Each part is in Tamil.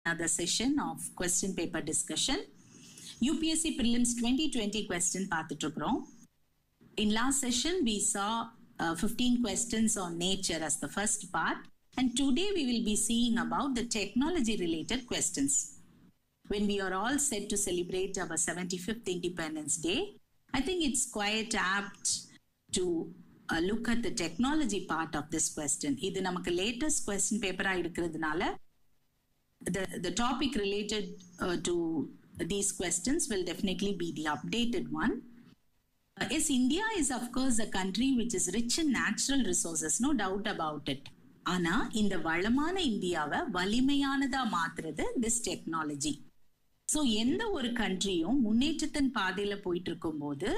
another session of question paper discussion. UPSC Prelims 2020 question பார்த்துட்டு இருக்கிறோம். In last session, we saw uh, 15 questions on nature as the first part. And today we will be seeing about the technology related questions. When we are all set to celebrate our 75th Independence Day, I think it's quite apt to uh, look at the technology part of this question. இது நமக்கு latest question paper இருக்கிறதுனால the, the topic related uh, to these questions will definitely be the updated one. Uh, yes, India is of course a country which is rich in natural resources, no doubt about it. ஆனா இந்த வளமான இந்தியாவை வலிமையானதா மாத்துறது திஸ் டெக்னாலஜி ஸோ எந்த ஒரு கண்ட்ரியும் முன்னேற்றத்தின் பாதையில போயிட்டு இருக்கும்போது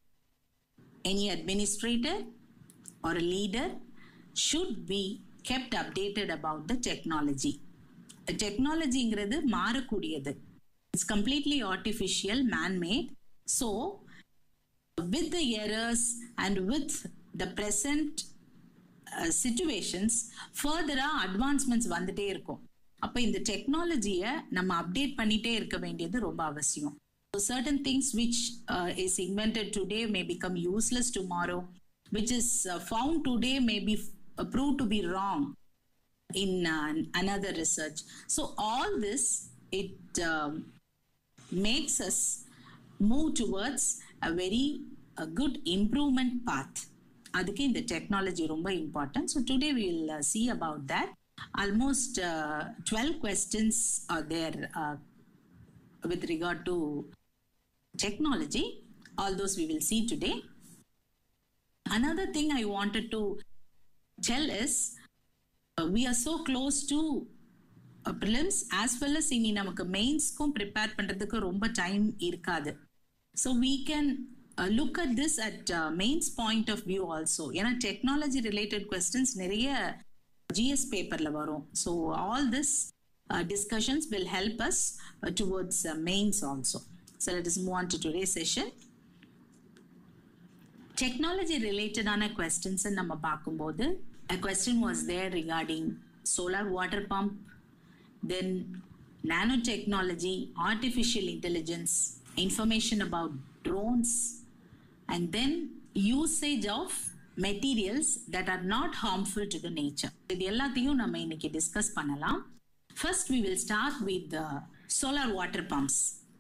எனி அட்மினிஸ்ட்ரேட்டர் ஒரு leader should be kept updated about the technology டெக்னாலஜிங்கிறது மாறக்கூடியது it's completely artificial manmade so with the errors and with the present situations ஃபர்தராக அட்வான்ஸ்மெண்ட்ஸ் வந்துட்டே இருக்கும் அப்போ இந்த டெக்னாலஜியை நம்ம அப்டேட் பண்ணிட்டே இருக்க வேண்டியது ரொம்ப அவசியம் So certain things which uh, is invented today may become useless tomorrow, which is uh, found today may be uh, proved to be wrong in uh, another research. So all this it um, makes us move towards a very a good improvement path. அதுக்கு இந்த டெக்னாலஜி ரொம்ப important so today will see about that almost twelve questions are there with regard to technology all those we will see today another thing i wanted to tell is uh, we are so close to uh, prelims as well as இனி நமக்கு மெயின்ஸ்க்கும் ப்ரிப்பேர் பண்றதுக்கு ரொம்ப டைம் இருக்காது so we can uh, look at this at uh, mains point of view also ஏன்னா டெக்னாலஜி ரிலேட்டட் கொஸ்டின்ஸ் நிறைய ஜிஎஸ் பேப்பர்ல வரும் so all this uh, discussions will help us uh, towards uh, mains also. So let us move on to today's session. Technology related ஆன questions நம்ம பார்க்கும்போது a question was there regarding solar water pump, then nanotechnology, artificial intelligence, information about drones, and then usage of materials that are not harmful to the nature. இது எல்லாத்தையும் நம்ம இன்னைக்கு டிஸ்கஸ் பண்ணலாம் First, we will start with the solar water pumps.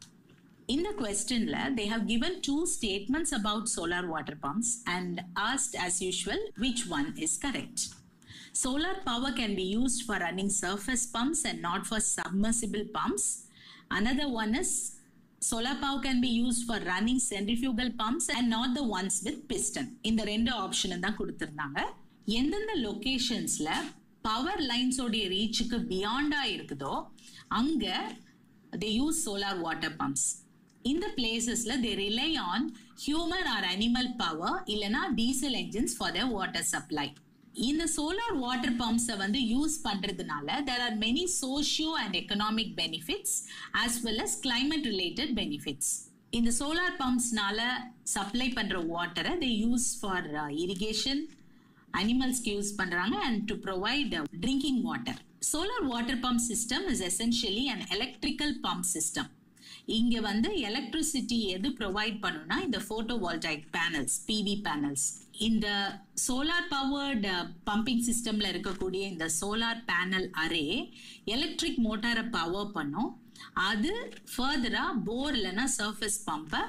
In the question, they have given two statements about solar water pumps and asked, as usual, which one is correct. Solar power can be used for running surface pumps and not for submersible pumps. Another one is solar power can be used for running centrifugal pumps and not the ones with piston. இந்த ரெண்டு ஆப்ஷன் தான் கொடுத்திருந்தாங்க எந்தெந்த லொகேஷன்ஸ்ல பவர் லைன்ஸோடைய ரீச்சுக்கு பியாண்டா இருக்குதோ அங்க they use solar water pumps இந்த பிளேசஸ்ல they rely on human or animal power இல்லைனா diesel engines for the water supply இந்த சோலார் வாட்டர் பம்ப்ஸை வந்து யூஸ் பண்றதுனால there are many socio and economic benefits as well as climate related benefits இந்த சோலார் பம்ப்ஸ்னால சப்ளை பண்ற வாட்டரை தே யூஸ் ஃபார் இரிகேஷன் அனிமல்ஸ்க்கு யூஸ் பண்றாங்க and to provide drinking water solar water pump system is essentially and electrical pump system இங்க வந்து எலக்ட்ரிசிட்டி எது ப்ரொவைட் பண்ணுனா இந்த photovoltaic panels PV panels இந்த சோலார் பவர்டு பம்பிங் சிஸ்டம்ல இருக்கக்கூடிய இந்த சோலார் பேனல் அரே எலக்ட்ரிக் மோட்டாரை பவர் பண்ணும் அது ஃபர்தரா போர் இல்லைன்னா சர்ஃபேஸ் பம்பை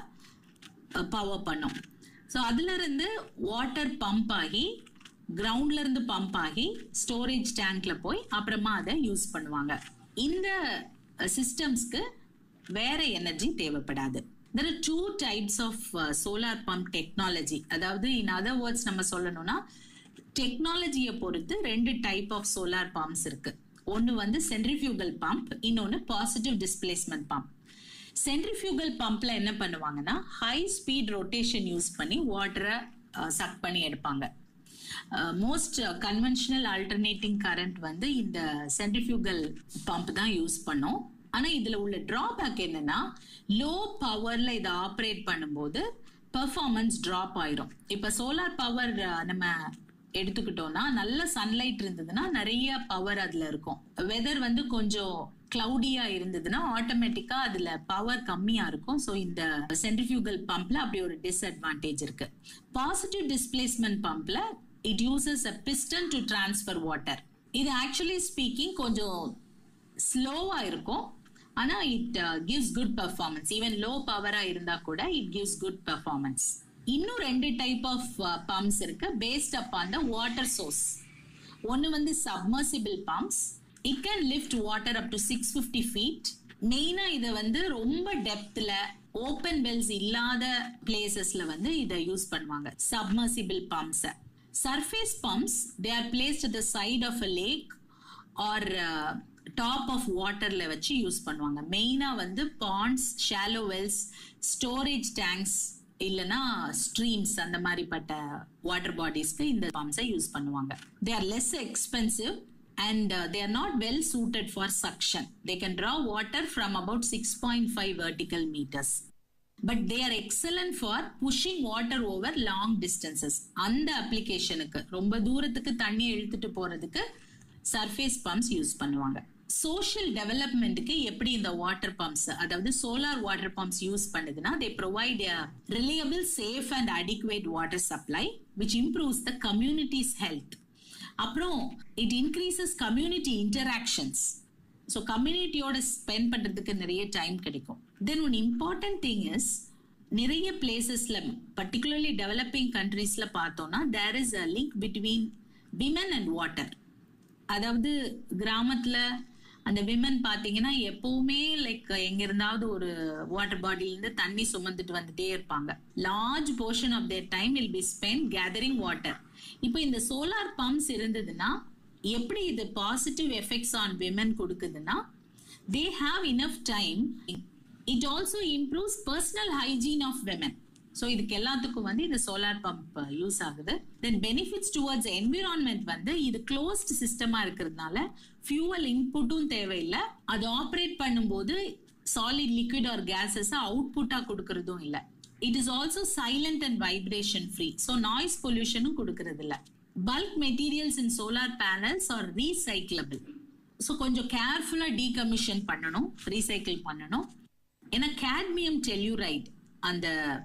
பவர் பண்ணும் ஸோ அதுல இருந்து வாட்டர் பம்ப் ஆகி கிரவுண்ட்ல இருந்து பம்ப் ஆகி ஸ்டோரேஜ் டேங்க்ல போய் அப்புறமா அதை யூஸ் பண்ணுவாங்க இந்த சிஸ்டம்ஸ்க்கு வேற எனர்ஜி தேவைப்படாது there are two types of solar pump technology அதாவது இன் அதர் வேர்ட்ஸ் நம்ம சொல்லணும்னா டெக்னாலஜியை பொறுத்து ரெண்டு டைப் ஆஃப் சோலார் பம்ப்ஸ் இருக்கு ஒன்று வந்து சென்ட்ரிஃபியூகல் பம்ப் இன்னொன்று பாசிட்டிவ் டிஸ்பிளேஸ்மெண்ட் பம்ப் சென்ட்ரிஃபியூகல் பம்ப்ல என்ன பண்ணுவாங்கன்னா ஹை ஸ்பீட் ரொட்டேஷன் யூஸ் பண்ணி வாட்டரை சக் பண்ணி எடுப்பாங்க மோஸ்ட் கன்வென்ஷனல் ஆல்டர்னேட்டிங் கரண்ட் வந்து இந்த சென்ட்ரிஃபியூகல் பம்ப் தான் யூஸ் பண்ணோம் ஆனா இதுல உள்ள டிராபேக் என்னன்னா லோ பவர்ல இதை ஆப்ரேட் பண்ணும்போது பெர்ஃபார்மன்ஸ் டிராப் ஆயிரும் இப்ப சோலார் பவர் நம்ம எடுத்துக்கிட்டோம்னா நல்ல சன்லைட் இருந்ததுன்னா நிறைய பவர் அதுல இருக்கும் வெதர் வந்து கொஞ்சம் கிளவுடியா இருந்ததுன்னா ஆட்டோமேட்டிக்கா அதுல பவர் கம்மியா இருக்கும் ஸோ இந்த சென்ட்ரிஃபியூகல் பம்ப்ல அப்படி ஒரு டிஸ்அட்வான்டேஜ் இருக்கு பாசிட்டிவ் டிஸ்பிளேஸ்மெண்ட் பம்ப்ல it uses a piston to transfer water இது ஆக்சுவலி ஸ்பீக்கிங் கொஞ்சம் ஸ்லோவா இருக்கும் ஆனா it gives good performance even low பவரா இருந்தா கூட இட் கிவ்ஸ் குட் பர்ஃபார்மன்ஸ் இன்னும் ரெண்டு டைப் ஆஃப் பம்ப்ஸ் இருக்கு based up on the water source ஒன்னு வந்து submersible pumps it can lift water up to six fifty feet மெயினா இதை வந்து ரொம்ப டெப்த்ல ஓப்பன் வெல்ஸ் இல்லாத பிளேசஸ்ல வந்து இதை யூஸ் பண்ணுவாங்க submersible pumps surface pumps they are placed at the side of a lake or top of வாட்டர்ல வச்சு யூஸ் பண்ணுவாங்க மெயினா வந்து ponds shallow wells storage tanks இல்லனா ஸ்ட்ரீம்ஸ் அந்த மாதிரிப்பட்ட வாட்டர் பாடிஸ்க்கு இந்த பம்ப்ஸை யூஸ் பண்ணுவாங்க they are less expensive and they are not well suited for suction they can draw water from about six point five vertical metres but they are excellent for pushing water over long distances அந்த அப்ளிகேஷனுக்கு ரொம்ப தூரத்துக்கு தண்ணி இழுத்துட்டு போறதுக்கு சர்ஃபேஸ் பம்ப்ஸ் யூஸ் பண்ணுவாங்க சோஷியல் டெவலப்மெண்ட்டுக்கு எப்படி இந்த வாட்டர் பம்ப்ஸ் அதாவது சோலார் வாட்டர் பம்ப்ஸ் யூஸ் பண்ணுதுன்னா they provide reliable safe and adequate water supply which improves the community's health அப்புறம் it increases community interactions so கம்யூனிட்டியோட ஸ்பெண்ட் பண்ணுறதுக்கு நிறைய டைம் கிடைக்கும் then one important thing is நிறைய பிளேசஸ்ல பர்டிகுலர்லி டெவலப்பிங் கண்ட்ரீஸ்ல பார்த்தோம்னா there is a link between women and water அதாவது கிராமத்துல அந்த விமன் பாத்தீங்கன்னா எப்பவுமே லைக் எங்க இருந்தாவது ஒரு வாட்டர் பாடியில இருந்து தண்ணி சுமந்துட்டு வந்துட்டே இருப்பாங்க large portion of their time will be spend gathering water இப்போ இந்த சோலார் பம்ப்ஸ் இருந்ததுன்னா எப்படி இது பாசிட்டிவ் எஃபெக்ட்ஸ் ஆன் விமன் கொடுக்குதுன்னா they have enough time it also improves personal hygiene of women so இதுக்கு எல்லாத்துக்கும் வந்து இந்த சோலார் பம்ப் யூஸ் ஆகுது தென் பெனிஃபிட்ஸ் டுவர்ட்ஸ் என்விரான்மெண்ட் வந்து இது க்ளோஸ்ட் சிஸ்டமா இருக்கிறதுனால ஃபியூவல் இன்புட்டும் தேவையில்லை அது ஆப்ரேட் பண்ணும்போது சாலிட் லிக்விட் ஆர் கேசஸ் அவுட்புட்டா கொடுக்கறதும் இல்லை it is also silent and vibration free so noise பொல்யூஷனும் கொடுக்கறது இல்லை bulk materials in solar panels are recyclable so கொஞ்சம் கேர்ஃபுல்லாக டீகமிஷன் பண்ணணும் ரீசைக்கிள் பண்ணணும் ஏன்னா கேட்மியம் டெல்யூரைட் அந்த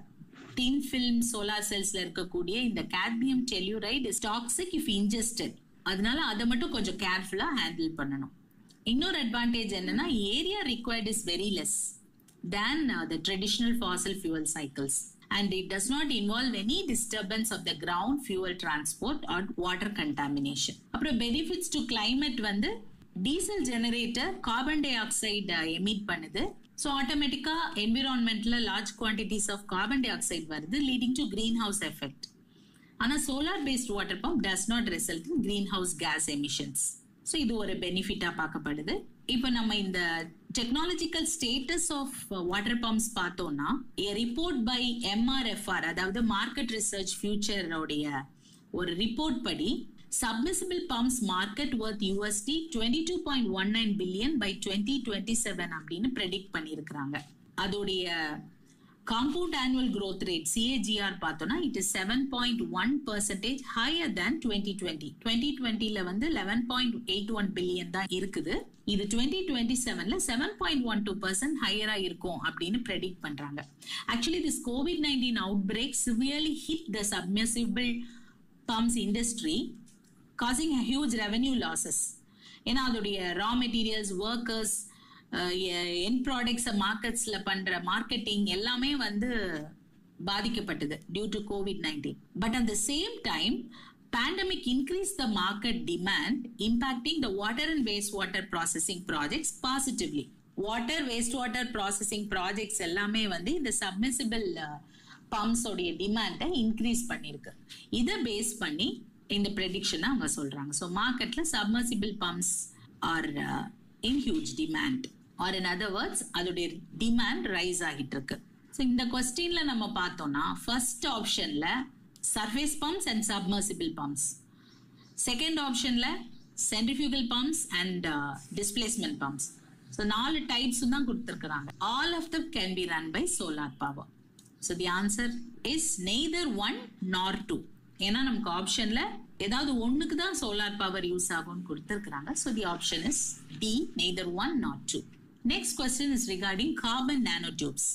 டின் ஃபில்ம் சோலார் செல்ஸ்ல இருக்கக்கூடிய இந்த cadmium telluride is toxic if ingested அதனால அதை மட்டும் கொஞ்சம் கேர்ஃபுல்லா ஹேண்டில் பண்ணணும் இன்னொரு அட்வான்டேஜ் என்னன்னா area required is very less than the traditional fossil fuel cycles and it does not involve any disturbance of the ground fuel transport or water contamination. அப்புறம் பெனிஃபிட்ஸ் டு கிளைமேட் வந்து diesel generator carbon dioxide emit பண்ணுது ஸோ ஆட்டோமேட்டிக்கா என்விரான்மெண்ட்ல large quantities of carbon dioxide வருது leading to greenhouse effect ஆனால் solar based water pump does not result in greenhouse gas emissions so இது ஒரு பெனிஃபிட்டா பார்க்கப்படுது இப்போ நம்ம இந்த டெக்னாலஜிக்கல் ஸ்டேட்டஸ் ஆஃப் வாட்டர் பம்ப்ஸ் பார்த்தோம்னா ஏ ரிப்போர்ட் பை எம்ஆர்எஃப்ஆர் அதாவது மார்க்கெட் ரிசர்ச் ஃபியூச்சரோடைய ஒரு ரிப்போர்ட் படி submersible pumps market worth USD twenty two point one nine billion by twenty twenty seven அப்படின்னு ப்ரெடிக்ட் பண்ணியிருக்கிறாங்க அதோடைய compound annual growth rate CAGR பார்த்தோம்னா it is seven point one percentage higher than twenty twenty twenty டுவெண்ட்டில வந்து eleven point eight one billion தான் இருக்குது இது டுவெண்ட்டி டுவெண்ட்டி செவன்ல seven point one two percent ஹையரா இருக்கும் அப்படின்னு ப்ரெடிக்ட் பண்றாங்க actually this COVID nineteen outbreak severely hit the submersible pumps industry causing huge revenue losses ஏன்னா அதோடைய ரா மெட்டீரியல்ஸ் ஒர்க்கர்ஸ் என் ப்ராடக்ட்ஸை மார்க்கெட்ஸில் பண்ணுற மார்க்கெட்டிங் எல்லாமே வந்து பாதிக்கப்பட்டது due to COVID nineteen but at the same time pandemic increase the market demand impacting the water and waste water processing projects positively water waste water processing projects எல்லாமே வந்து இந்த சப்மிசிபிள் பம்ப்ஸோடைய டிமாண்டை இன்க்ரீஸ் பண்ணியிருக்கு இதை பேஸ் பண்ணி இந்த ப்ரெடிக்ஷனை அவங்க சொல்றாங்க ஸோ மார்க்கெட்ல submersible pumps are in huge demand or in other words அதோடைய டிமாண்ட் ரைஸ் ஆகிட்டு இருக்கு ஸோ இந்த கொஸ்டின்ல நம்ம பார்த்தோம்னா ஃபர்ஸ்ட் ஆப்ஷன்ல surface pumps and submersible pumps second ஆப்ஷன்ல centrifugal pumps and displacement pumps so நாலு டைப்ஸ் தான் கொடுத்துருக்குறாங்க all of them can be run by solar power so the answer is neither one nor two ஏன்னா நமக்கு ஆப்ஷன்ல ஏதாவது ஒண்ணுக்கு தான் சோலார் பவர் யூஸ் ஆகும்னு கொடுத்துருக்காங்க so the option is D neither one not two next question is regarding carbon nanotubes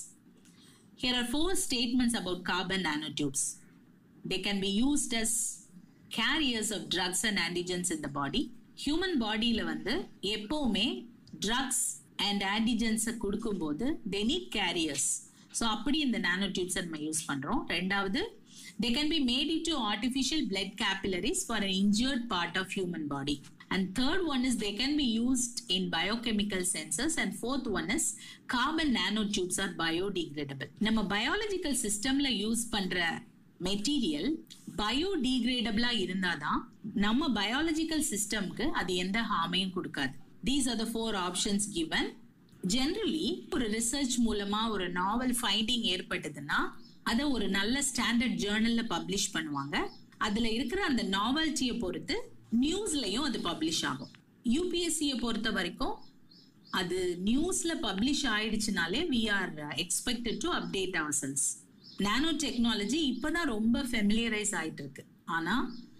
Here are four statements about carbon nanotubes. They can be used as carriers of drugs and antigens in the body. Human பாடியில் வந்து எப்போவுமே ட்ரக்ஸ் அண்ட் ஆன்டிஜென்ஸை கொடுக்கும்போது தே நீட் கேரியர்ஸ் ஸோ அப்படி இந்த நானோ டியூப்ஸை நம்ம யூஸ் பண்ணுறோம் ரெண்டாவது they can be made into artificial blood capillaries for an injured part of human body And third one is they can be used in biochemical sensors. And fourth one is carbon nanotubes are biodegradable. நம்ம biological systemல யூஸ் பண்ற மெட்டீரியல் பயோடிகிரேடபிளா இருந்தாதான் நம்ம பயாலஜிக்கல் சிஸ்டம்க்கு அது எந்த ஹார்மையும் கொடுக்காது these are the four options given generally ஒரு ரிசர்ச் மூலமா ஒரு நாவல் ஃபைண்டிங் ஏற்பட்டதுன்னா அதை ஒரு நல்ல ஸ்டாண்டர்ட் ஜேர்னல்ல பப்ளிஷ் பண்ணுவாங்க அதுல இருக்கிற அந்த நாவல்ட்டியை பொறுத்து நியூஸ்லயும் அது பப்ளிஷ் ஆகும் யூபிஎஸ்சியை பொறுத்த வரைக்கும் அது நியூஸ்ல பப்ளிஷ் ஆயிடுச்சுனாலே we are expected to update ourselves nanotechnology இப்போதான் ரொம்ப ஃபெமிலியரைஸ் ஆயிட்டு இருக்கு ஆனா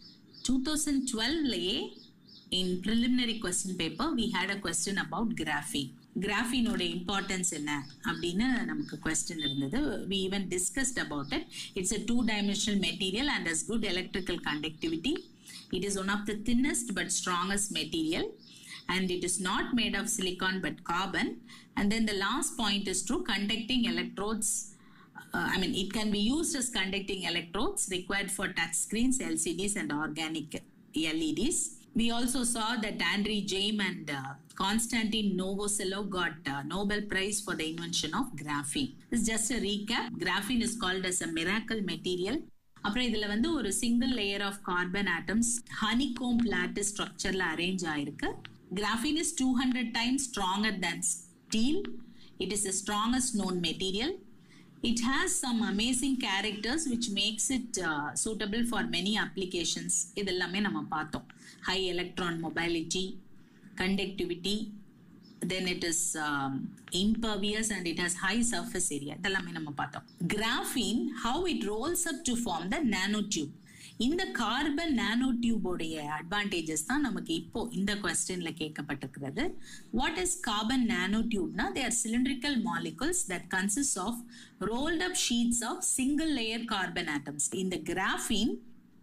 டூ தௌசண்ட் டுவெல்லையே in preliminary question paper we had a question about கிராஃபி கிராஃபினோட இம்பார்ட்டன்ஸ் என்ன அப்படின்னு நமக்கு கொஸ்டின் இருந்தது we even discussed about it it's a two dimensional material and as good electrical conductivity it is one of the thinnest but strongest material and it is not made of silicon but carbon and then the last point is true conducting electrodes uh, i mean it can be used as conducting electrodes required for touch screens lcds and organic leds we also saw that Andre Jaim and uh, Konstantin Novoselov got uh, Nobel Prize for the invention of graphene. This is just a recap. Graphene is called as a miracle material அப்புறம் இதுல வந்து ஒரு single layer of carbon atoms honeycomb lattice ஸ்ட்ரக்சர்ல அரேஞ்ச் ஆயிருக்கு graphene is two hundred times stronger than steel it is the strongest known material it has some amazing characters which makes it suitable for many applications இதெல்லாமே நம்ம பார்த்தோம் high electron mobility conductivity then it is um, impervious and it has high surface area இதெல்லாமே நம்ம பார்த்தோம் graphene how it rolls up to form the nanotube இந்த கார்பன் நானோ டியூபோடைய அட்வான்டேஜஸ் தான் நமக்கு இப்போ இந்த கொஸ்டின்ல கேட்கப்பட்டிருக்கிறது வாட் இஸ் கார்பன் நானோ டியூப்னா they are cylindrical molecules that consist of rolled up sheets of single layer carbon atoms இந்த கிராஃபீன்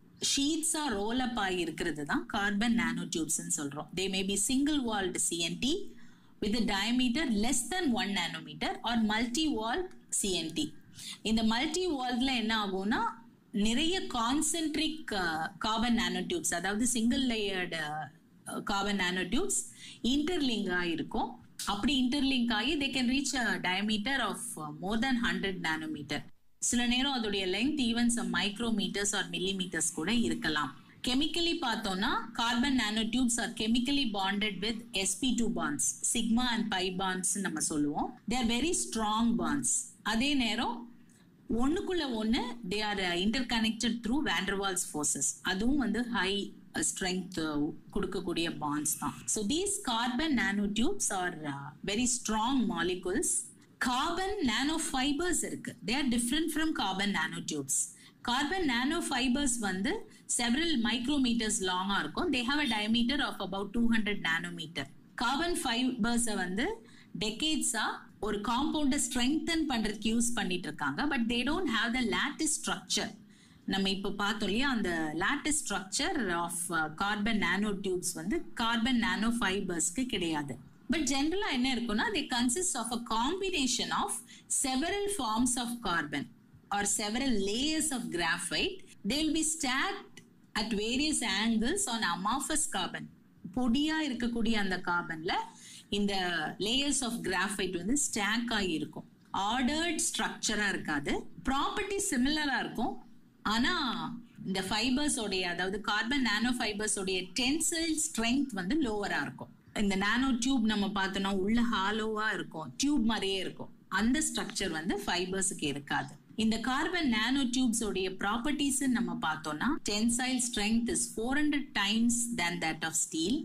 ஷீட்ஸா ரோல் அப் ஆகி இருக்கிறது தான் கார்பன் நானோ டியூப்ஸ்ன்னு சொல்றோம் they may be single walled CNT with a diameter less than 1 nanometer or multi-walled CNT. இந்த மல்டி வால்ட்ல என்ன ஆகும்னா நிறைய கான்சென்ட்ரிக் கார்பன் நானோ டியூப்ஸ் அதாவது சிங்கிள் லேயர்டு கார்பன் நானோ டியூப்ஸ் இன்டர்லிங்க் இருக்கும் அப்படி இன்டர்லிங்க் ஆகி they can reach diameter of more than hundred nanometre சில நேரம் அதோடைய length even some micrometres or millimetres கூட இருக்கலாம் கெமிக்கலி பார்த்தோம்னா carbon nano tubes are chemically bonded with SP two bonds sigma and pi bonds நம்ம சொல்லுவோம் they are very strong bonds அதே நேரம் ஒண்ணுக்குள்ள ஒண்ணு they are interconnected through van der Waals forces அதுவும் வந்து ஹை ஸ்ட்ரென்த் கொடுக்கக்கூடிய பாண்ட்ஸ் தான் so these carbon nano tubes are very strong molecules carbon nano fibres இருக்கு they are different from carbon nano tubes carbon nano fibres வந்து செவரல் மைக்ரோமீட்டர்ஸ் லாங்கா இருக்கும் they have a diameter of about two hundred nanometre carbon ஃபைபர்ஸை வந்து டெக்கேட்ஸா ஒரு காம்பவுண்டை ஸ்ட்ரெங்தன் பண்றதுக்கு யூஸ் பண்ணிட்டு இருக்காங்க but they don't have the lattice structure நம்ம இப்போ பார்த்தோம் இல்லையா அந்த lattice structure of carbon nano tubes வந்து கார்பன் நானோ ஃபைபர்ஸ்க்கு கிடையாது பட் ஜென்ரலா என்ன இருக்கும்னா they consist of a combination of several forms of carbon or several layers of graphite, they will be stacked at various angles on amorphous carbon. பொடியா இருக்கக்கூடிய அந்த கார்பன்ல இந்த லேயர்ஸ் ஆஃப் கிராஃபைட் வந்து ஸ்டாக் ஆகி இருக்கும் ஆர்டர்ட் ஸ்ட்ரக்சரா இருக்காது ப்ராப்பர்ட்டி சிமிலரா இருக்கும் ஆனா இந்த ஃபைபர்ஸோடைய அதாவது கார்பன் நானோ ஃபைபர்ஸோடைய டென்சைல் ஸ்ட்ரென்த் வந்து லோவரா இருக்கும் இந்த நானோ டியூப் நம்ம பார்த்தோம்னா உள்ள ஹாலோவா இருக்கும் டியூப் மாதிரியே இருக்கும் அந்த ஸ்ட்ரக்சர் வந்து ஃபைபர்ஸுக்கு இருக்காது இந்த கார்பன் நானோ டியூப்ஸ் உடைய ப்ராப்பர்ட்டிஸ் நம்ம பார்த்தோம்னா tensile strength is four hundred times than that of steel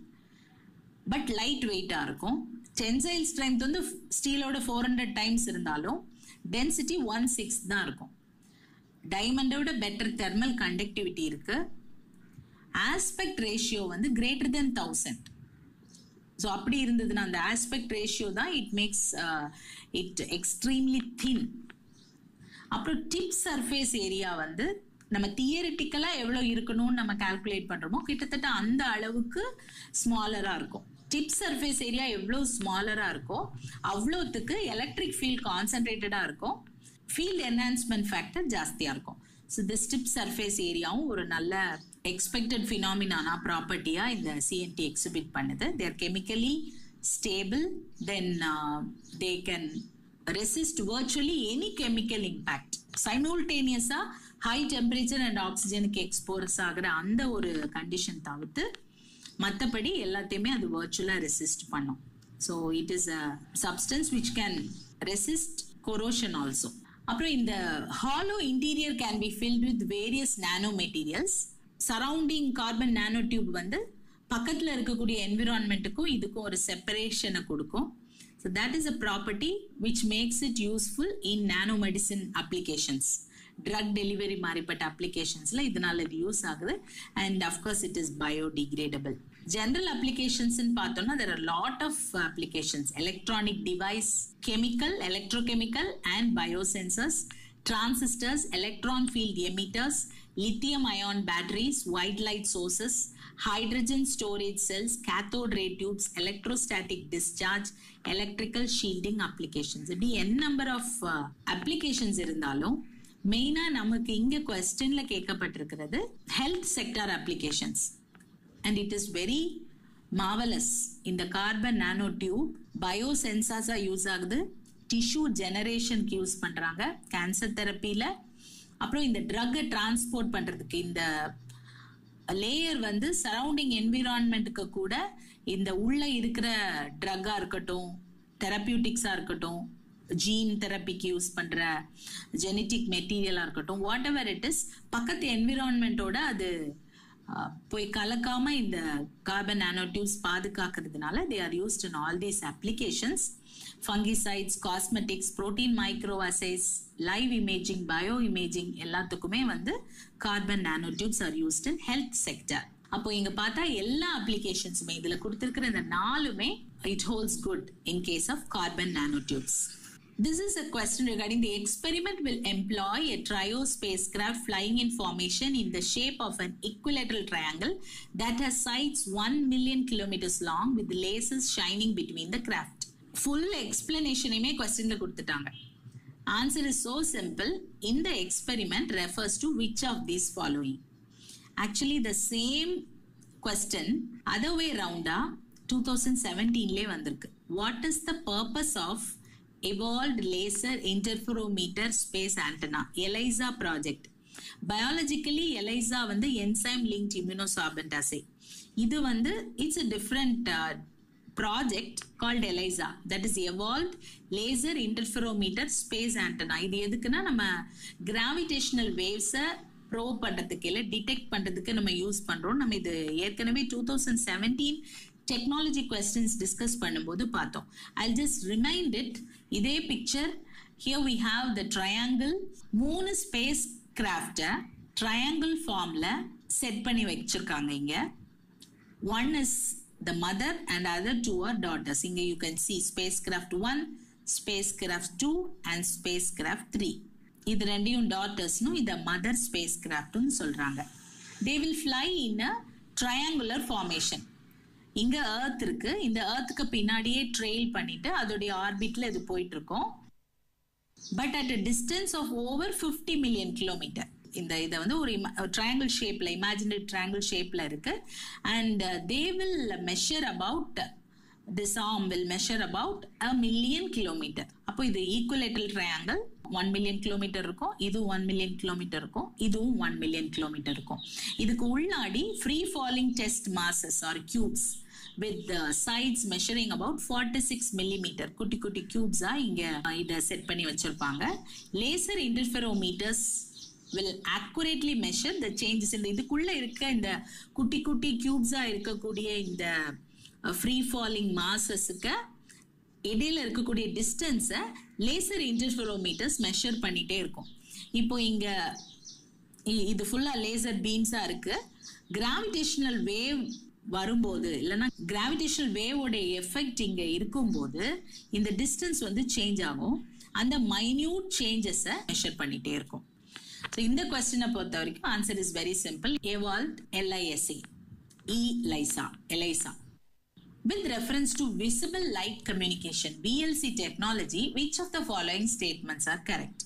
but light வெயிட்டா இருக்கும் டென்சைல் ஸ்ட்ரென்த் வந்து ஸ்டீலோட ஃபோர் ஹண்ட்ரட் டைம்ஸ் இருந்தாலும் டென்சிட்டி ஒன் சிக்ஸ் தான் இருக்கும் டைமண்டோட பெட்டர் தெர்மல் கண்டக்டிவிட்டி இருக்கு ஆஸ்பெக்ட் ரேஷியோ வந்து கிரேட்டர் தென் தௌசண்ட் ஸோ அப்படி இருந்ததுன்னா அந்த ஆஸ்பெக்ட் ரேஷியோ தான் it makes it extremely thin அப்புறம் டிப் சர்ஃபேஸ் ஏரியா வந்து நம்ம தியரிட்டிக்கலா எவ்வளவு இருக்கணும்னு நம்ம கால்குலேட் பண்றோமோ கிட்டத்தட்ட அந்த அளவுக்கு ஸ்மாலரா இருக்கும் டிப் சர்ஃபேஸ் ஏரியா எவ்வளவு ஸ்மாலரா இருக்கோ அவ்வளோத்துக்கு எலக்ட்ரிக் ஃபீல்ட் கான்சென்ட்ரேட்டடா இருக்கும் ஃபீல்ட் என்ஹான்ஸ்மெண்ட் ஃபேக்டர் ஜாஸ்தியா இருக்கும் ஸோ திஸ் டிப் சர்ஃபேஸ் ஏரியாவும் ஒரு நல்ல எக்ஸ்பெக்டட் ஃபினாமினானா ப்ராப்பர்ட்டியா இந்த சிஎன்டி எக்ஸிபிட் பண்ணுது they're chemically stable then they can resist virtually any chemical impact simultaneous-ஆ ஹை டெம்பரேச்சர் அண்ட் ஆக்சிஜனுக்கு எக்ஸ்போர்ஸ் ஆகிற அந்த ஒரு கண்டிஷன் தவிர்த்து மற்றபடி எல்லாத்தையுமே அது வர்ச்சுவலாக ரெசிஸ்ட் பண்ணும் so it is a substance which can resist corrosion also அப்புறம் இந்த hollow interior can be filled with various nano materials surrounding carbon nano tube வந்து பக்கத்தில் இருக்கக்கூடிய என்விரான்மெண்ட்டுக்கும் இதுக்கும் ஒரு செப்பரேஷனை கொடுக்கும் So that is a property which makes it useful in nanomedicine applications. Drug delivery மாதிரிப்பட்ட அப்ளிகேஷன்ஸ்ல இதனால இது யூஸ் ஆகுது and of course it is biodegradable general applications பார்த்தோம்னா there are lot of applications electronic device chemical electrochemical and biosensors transistors, electron field emitters, lithium ion batteries, white light sources, hydrogen storage cells, cathode ray tubes, electrostatic discharge, electrical shielding applications. இப்படி என் நம்பர் ஆஃப் அப்ளிகேஷன்ஸ் இருந்தாலும் மெயினா நமக்கு இங்க கொஸ்டின்ல கேட்கப்பட்டிருக்கிறது health sector applications and it is very marvellous இந்த கார்பன் நானோ டியூப் பயோ சென்சார்ஸா யூஸ் ஆகுது டிஷ்யூ ஜெனரேஷனுக்கு யூஸ் பண்றாங்க கேன்சர் தெரப்பியில அப்புறம் இந்த ட்ரக்கை டிரான்ஸ்போர்ட் பண்றதுக்கு இந்த லேயர் வந்து சரௌண்டிங் என்விரான்மெண்ட்டுக்கு கூட இந்த உள்ள இருக்கிற ட்ரக்கா இருக்கட்டும் தெரப்பியூட்டிக்ஸா இருக்கட்டும் ஜீன் தெரப்பிக்கு யூஸ் பண்ற ஜெனட்டிக் மெட்டீரியலா இருக்கட்டும் வாட் எவர் இட் இஸ் பக்கத்து என்விரான்மெண்ட்டோட அது போய் கலக்காம இந்த கார்பன் நானோ டியூப்ஸ் பாதுகாக்கிறதுனால they are used in all these applications fungicides cosmetics protein micro assays live imaging bio imaging எல்லாத்துக்குமே வந்து carbon nano tubes are used in health sector அப்போ இங்க பார்த்தா எல்லா அப்ளிகேஷன்ஸுமே இதுல கொடுத்திருக்கிற இந்த நாலுமே it holds good in case of carbon nano tubes This is a question regarding the experiment will employ a trio spacecraft flying in formation in the shape of an equilateral triangle that has sides 1 million kilometers long with lasers shining between the craft. Full explanation questionல கொடுத்துட்டாங்க Answer is so simple. In the experiment refers to which of these following? Actually, the same question other way round 2017 வந்திருக்கு What is the purpose of evolved laser interferometer space antenna ELISA project biologically ELISA வந்து என்சைம் லிங்க் இம்யூனோசார்பன்ட் அசை இது வந்து it's a different project called ELISA that is evolved laser interferometer space antenna இது எதுக்குன்னா நம்ம கிராவிடேஷனல் வேவ்ஸை ப்ரோ பண்றதுக்கு இல்லை டிடெக்ட் பண்றதுக்கு நம்ம யூஸ் பண்றோம் நம்ம இது ஏற்கனவே two thousand seventeen technology questions discuss பண்ணும்போது பார்த்தோம் ஐ ஜஸ்ட் ரிமைண்ட் இட் இதே picture here we have the triangle மூணு ஸ்பேஸ் கிராஃப்டை ட்ரையாங்கிள் ஃபார்ம்ல செட் பண்ணி வச்சிருக்காங்க இங்க one is the mother and other two are daughters இங்க you can see spacecraft one spacecraft two and spacecraft three இது ரெண்டையும் டாட்டர்ஸ்னும் இதை மதர் ஸ்பேஸ் கிராஃப்ட்னு சொல்றாங்க they will fly in a triangular formation இங்க ஏர்த் இருக்கு இந்த ஏர்த்துக்கு பின்னாடியே ட்ரெயில் பண்ணிட்டு அதோடைய ஆர்பிட்ல இது போயிட்டு இருக்கோம் but at a distance of over fifty million kilometre இந்த இதை வந்து ஒரு ட்ரையாங்கிள் ஷேப்ல இமேஜினரி ட்ரையாங்கிள் ஷேப்ல இருக்கு and they will measure about this arm will measure about a million kilometre அப்போ இது equilateral triangle one million kilometre இருக்கும் இது ஒன் மில்லியன் கிலோமீட்டர் இருக்கும் இதுவும் ஒன் மில்லியன் கிலோமீட்டர் இருக்கும் இதுக்கு உள்ளாடி free falling test masses are cubes with sides measuring about forty six millimetre குட்டி குட்டி கியூப்ஸா இங்க இதை செட் பண்ணி வச்சிருப்பாங்க laser interferometers will accurately measure the changes இந்த இதுக்குள்ள இருக்க இந்த குட்டி குட்டி கியூப்ஸா இருக்கக்கூடிய இந்த ஃப்ரீ ஃபாலிங் மாசஸுக்கு இடையில இருக்கக்கூடிய டிஸ்டன்ஸை லேசர் இன்டர்ஃபெரோமீட்டர்ஸ் மெஷர் பண்ணிட்டே இருக்கும் இப்போ இங்க இ- இது ஃபுல்லா லேசர் பீம்ஸா இருக்கு கிராவிடேஷனல் வேவ் வரும்போது இல்லைன்னா கிராவிடேஷனல் வேவோட எஃபெக்ட் இங்க இருக்கும்போது இந்த டிஸ்டன்ஸ் வந்து சேஞ்ச் ஆகும் அந்த மைன்யூட் சேஞ்சஸை மெஷர் பண்ணிட்டே இருக்கும் ஸோ இந்த கொஸ்டினை பொறுத்த வரைக்கும் answer is very simple evolved LISC E LISA ELISA With reference to visible light communication, VLC technology, which of the following statements are correct?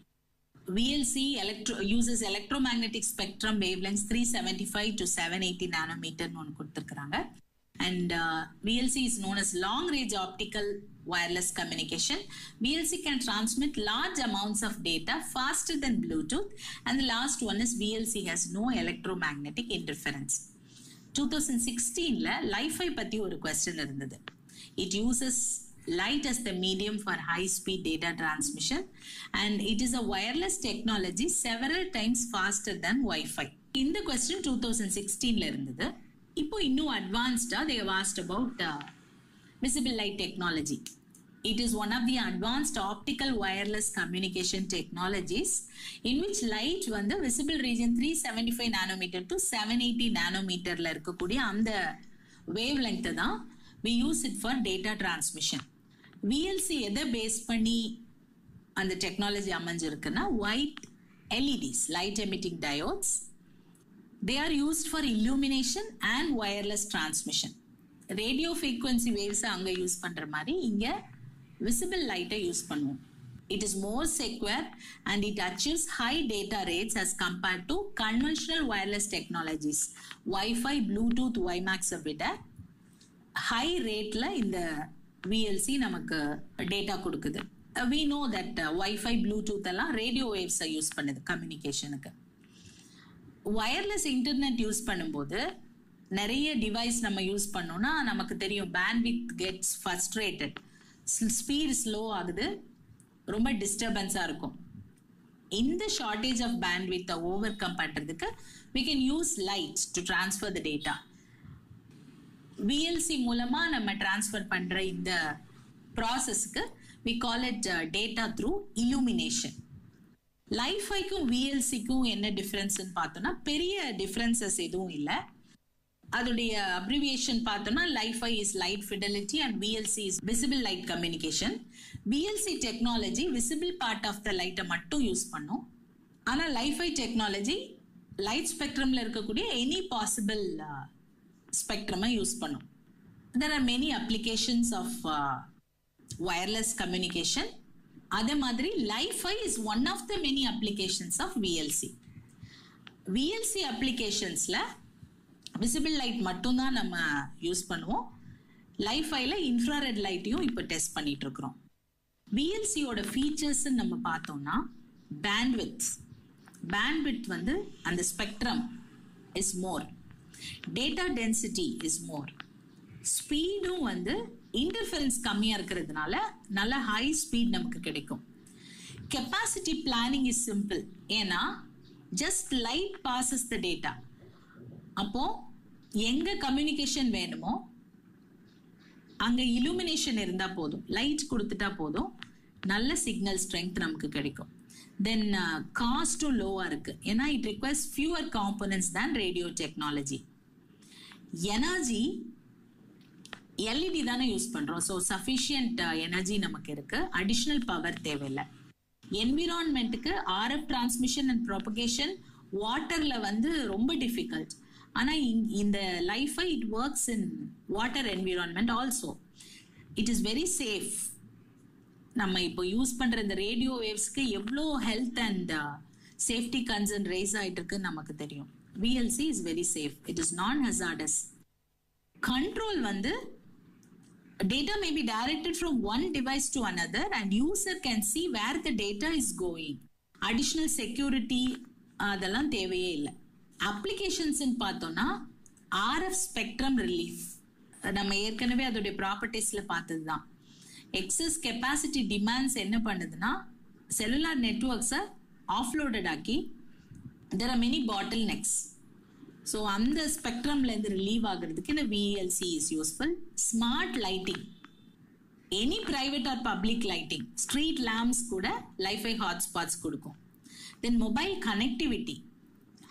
VLC electro, uses electromagnetic spectrum wavelengths 375 to 780 nanometer ஒன்று கொடுத்துருக்குறாங்க and uh, VLC is known as long range optical wireless communication. VLC can transmit large amounts of data faster than Bluetooth and the last one is VLC has no electromagnetic interference. 2016ல லைஃபை பத்தி ஒரு கொஸ்டின் இருந்தது it uses light as the medium for high speed data transmission and it is a wireless technology several times faster than Wi-Fi. இந்த கொஸ்டின் 2016ல இருந்தது இப்போ இன்னும் அட்வான்ஸ்டா they have asked about uh, visible light technology. It is one of the advanced optical wireless communication technologies in which light வந்து visible region 375 nanometer to 780 nanometerல இருக்கக்கூடிய அந்த wavelength தான் we use it for data transmission. VLC எதை பேஸ் பண்ணி அந்த டெக்னாலஜி அமைஞ்சிருக்குன்னா white LEDs light emitting diodes they are used for illumination and wireless transmission radio frequency waves அங்க யூஸ் பண்ற மாதிரி இங்க விசிபிள் லைட்டை யூஸ் பண்ணுவோம் it is more secure and it achieves high data rates as compared to conventional wireless technologies Wi-Fi Bluetooth வைமேக்ஸை விட ஹை ரேட்ல இந்த விஎல்சி நமக்கு டேட்டா கொடுக்குது we know that Wi-Fi Bluetooth எல்லாம் ரேடியோ வேவ்ஸை யூஸ் பண்ணுது கம்யூனிகேஷனுக்கு வயர்லெஸ் இன்டர்நெட் யூஸ் பண்ணும்போது நிறைய டிவைஸ் நம்ம யூஸ் பண்ணோம்னா நமக்கு தெரியும் bandwidth gets frustrated speed slow ஆகுது ரொம்ப டிஸ்டர்பன்ஸாக இருக்கும் இந்த ஷார்டேஜ் ஆஃப் பேண்ட்வித்தை ஓவர் கம் பண்ணுறதுக்கு we can use light to transfer the data VLC மூலமா நம்ம டிரான்ஸ்ஃபர் பண்ற இந்த ப்ராசஸ்க்கு we call it data through illumination லைஃபைக்கும் விஎல்சிக்கும் என்ன டிஃப்ரென்ஸ்னு பார்த்தோம்னா பெரிய டிஃப்ரென்சஸ் எதுவும் இல்லை அதோடைய அப்ரிவியேஷன் பார்த்தோம்னா Li-Fi is light fidelity and VLC is visible light communication VLC technology visible part of the லைட்டை மட்டும் யூஸ் பண்ணும் ஆனால் லைஃபை டெக்னாலஜி லைட் ஸ்பெக்ட்ரம்ல இருக்கக்கூடிய எனி பாசிபிள் ஸ்பெக்ட்ரமை யூஸ் பண்ணும் there are many applications of wireless communication அதே மாதிரி Li-Fi is one of the many applications of VLC VLC அப்ளிகேஷன்ஸில் விசிபிள் லைட் மட்டும்தான் நம்ம யூஸ் பண்ணுவோம் லைஃபைல இன்ஃப்ராரெட் லைட்டையும் இப்போ டெஸ்ட் பண்ணிட்டு இருக்கிறோம் விஎல்சியோட ஃபீச்சர்ஸ் நம்ம பார்த்தோம்னா பேண்ட்வித் பேண்ட்வித் வந்து அந்த spectrum is more data density is more ஸ்பீடும் வந்து இன்டர்ஃபரன்ஸ் கம்மியாக இருக்கிறதுனால நல்ல ஹை ஸ்பீட் நமக்கு கிடைக்கும் கெப்பாசிட்டி பிளானிங் இஸ் சிம்பிள் ஏன்னா just light passes the data அப்போ எங்க கம்யூனிகேஷன் வேணுமோ அங்க illumination இருந்தா போதும் லைட் கொடுத்துட்டா போதும் நல்ல சிக்னல் ஸ்ட்ரென்த் நமக்கு கிடைக்கும் தென் காஸ்ட்டும் லோவா இருக்கு ஏன்னா இட் ரிக்வயர்ஸ் ஃபியூவர் காம்பனன்ட்ஸ் தான் ரேடியோ டெக்னாலஜி எனர்ஜி எல்இடி தானே யூஸ் பண்றோம் ஸோ சஃபிஷியன்ட் எனர்ஜி நமக்கு இருக்கு அடிஷ்னல் பவர் தேவையில்லை என்விரான்மெண்ட்டுக்கு ஆர்எஃப் டிரான்ஸ்மிஷன் அண்ட் ப்ரொபகேஷன் வாட்டர்ல வந்து ரொம்ப டிஃபிகல்ட் ஆனா இங்- இந்த Li-Fi it works in water environment also it is very safe நம்ம இப்போ யூஸ் பண்ற இந்த ரேடியோ வேவ்ஸ்க்கு எவ்வளோ health and safety concern rise ஆயிட்டு இருக்குன்னு நமக்கு தெரியும் VLC is very safe it is நான் ஹசார்டஸ் கண்ட்ரோல் வந்து data may be directed from one device to another and user can see where the data is going additional security அதெல்லாம் தேவையே இல்லை அப்ளிகேஷன்ஸ்னு பார்த்தோம்னா ஆர்எஃப் ஸ்பெக்ட்ரம் ரிலீஃப் நம்ம ஏற்கனவே அதோடைய ப்ராப்பர்ட்டிஸ்ல பார்த்தது தான் எக்ஸஸ் கெப்பாசிட்டி டிமாண்ட்ஸ் என்ன பண்ணுதுன்னா செல்லுலார் நெட்ஒர்க்ஸை ஆஃப்லோடட் ஆக்கி there are many bottlenecks so அந்த ஸ்பெக்ட்ரம்ல இருந்து ரிலீவ் ஆகுறதுக்கு இந்த VLC is useful smart lighting any private or public lighting street lamps கூட லைஃபை ஹாட்ஸ்பாட்ஸ் கொடுக்கும் தென் மொபைல் கனெக்டிவிட்டி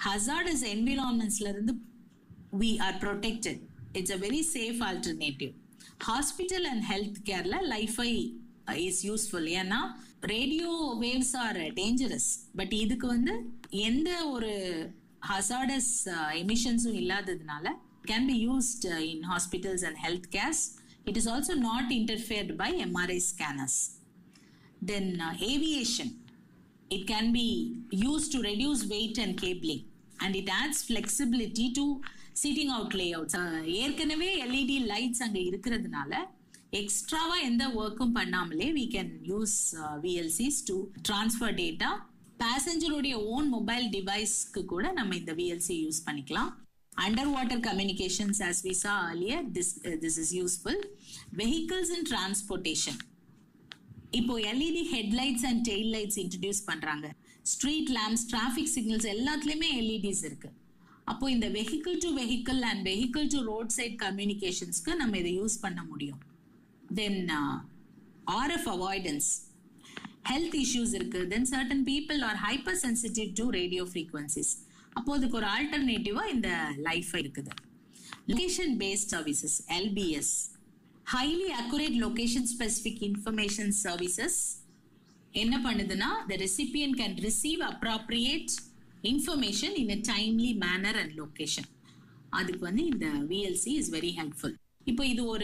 ஹசார்டஸ் என்விரான்மெண்ட்ஸ்ல இருந்து we are protected. It's a very safe alternative. Hospital and health careல லைஃபை இஸ் யூஸ்ஃபுல் ஏன்னா radio waves are dangerous but இதுக்கு வந்து எந்த ஒரு ஹசார்டஸ் எமிஷன்ஸும் இல்லாததுனால can be used in hospitals and health cares it is also not interfered by MRI scanners then aviation it can be used to reduce weight and cabling and it adds flexibility to sitting out layouts uh ஏற்கனவே எல்இடி லைட்ஸ் அங்க இருக்கிறதுனால எக்ஸ்ட்ராவா எந்த ஒர்க்கும் பண்ணாமலே we can use uh, VLCs to transfer data பேசஞ்சருடைய ஓன் மொபைல் டிவைஸ்க்கு கூட நம்ம இந்த விஎல்சி யூஸ் பண்ணிக்கலாம் under water communications as we saw earlier this uh, this is useful vehicles and transportation இப்போ LED headlights and tail lights introduce பண்றாங்க ஸ்ட்ரீட் லேம்ப்ஸ் டிராஃபிக் சிக்னல்ஸ் எல்லாத்துலயுமே எல்இடிஸ் இருக்கு அப்போ இந்த vehicle to vehicle and vehicle to road side கம்யூனிகேஷன்ஸ்க்கு நம்ம இதை யூஸ் பண்ண முடியும் then RF avoidance health issues இருக்கு then certain people are hyper sensitive to radio frequencies அப்போ அதுக்கு ஒரு ஆல்டர்னேட்டிவா இந்த லைஃப் இருக்குது location based services LBS highly accurate location specific information services என்ன பண்ணுதுன்னா the recipient can receive appropriate information in a timely manner and location அதுக்கு வந்து இந்த VLC is very helpful இப்போ இது ஒரு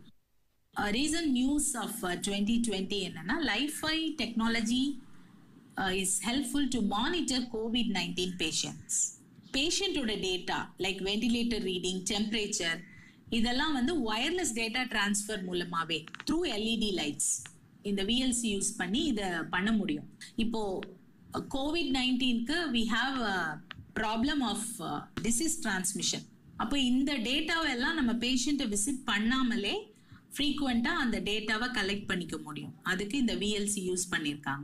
recent news of twenty twenty என்னன்னா Li-Fi technology is helpful to monitor COVID nineteen patients பேஷண்ட்டோட data like ventilator reading temperature இதெல்லாம் வந்து ஒயர்லெஸ் டேட்டா டிரான்ஸ்ஃபர் மூலமாவே த்ரூ எல்இடி லைட்ஸ் இந்த விஎல்சி யூஸ் பண்ணி இதை பண்ண முடியும் இப்போ கோவிட் நைன்டீன்க்கு we have problem of disease transmission அப்போ இந்த டேட்டாவை எல்லாம் நம்ம பேஷண்ட்டை விசிட் பண்ணாமலே ஃப்ரீக்வெண்ட்டாக அந்த டேட்டாவை கலெக்ட் பண்ணிக்க முடியும் அதுக்கு இந்த விஎல்சி யூஸ் பண்ணியிருக்காங்க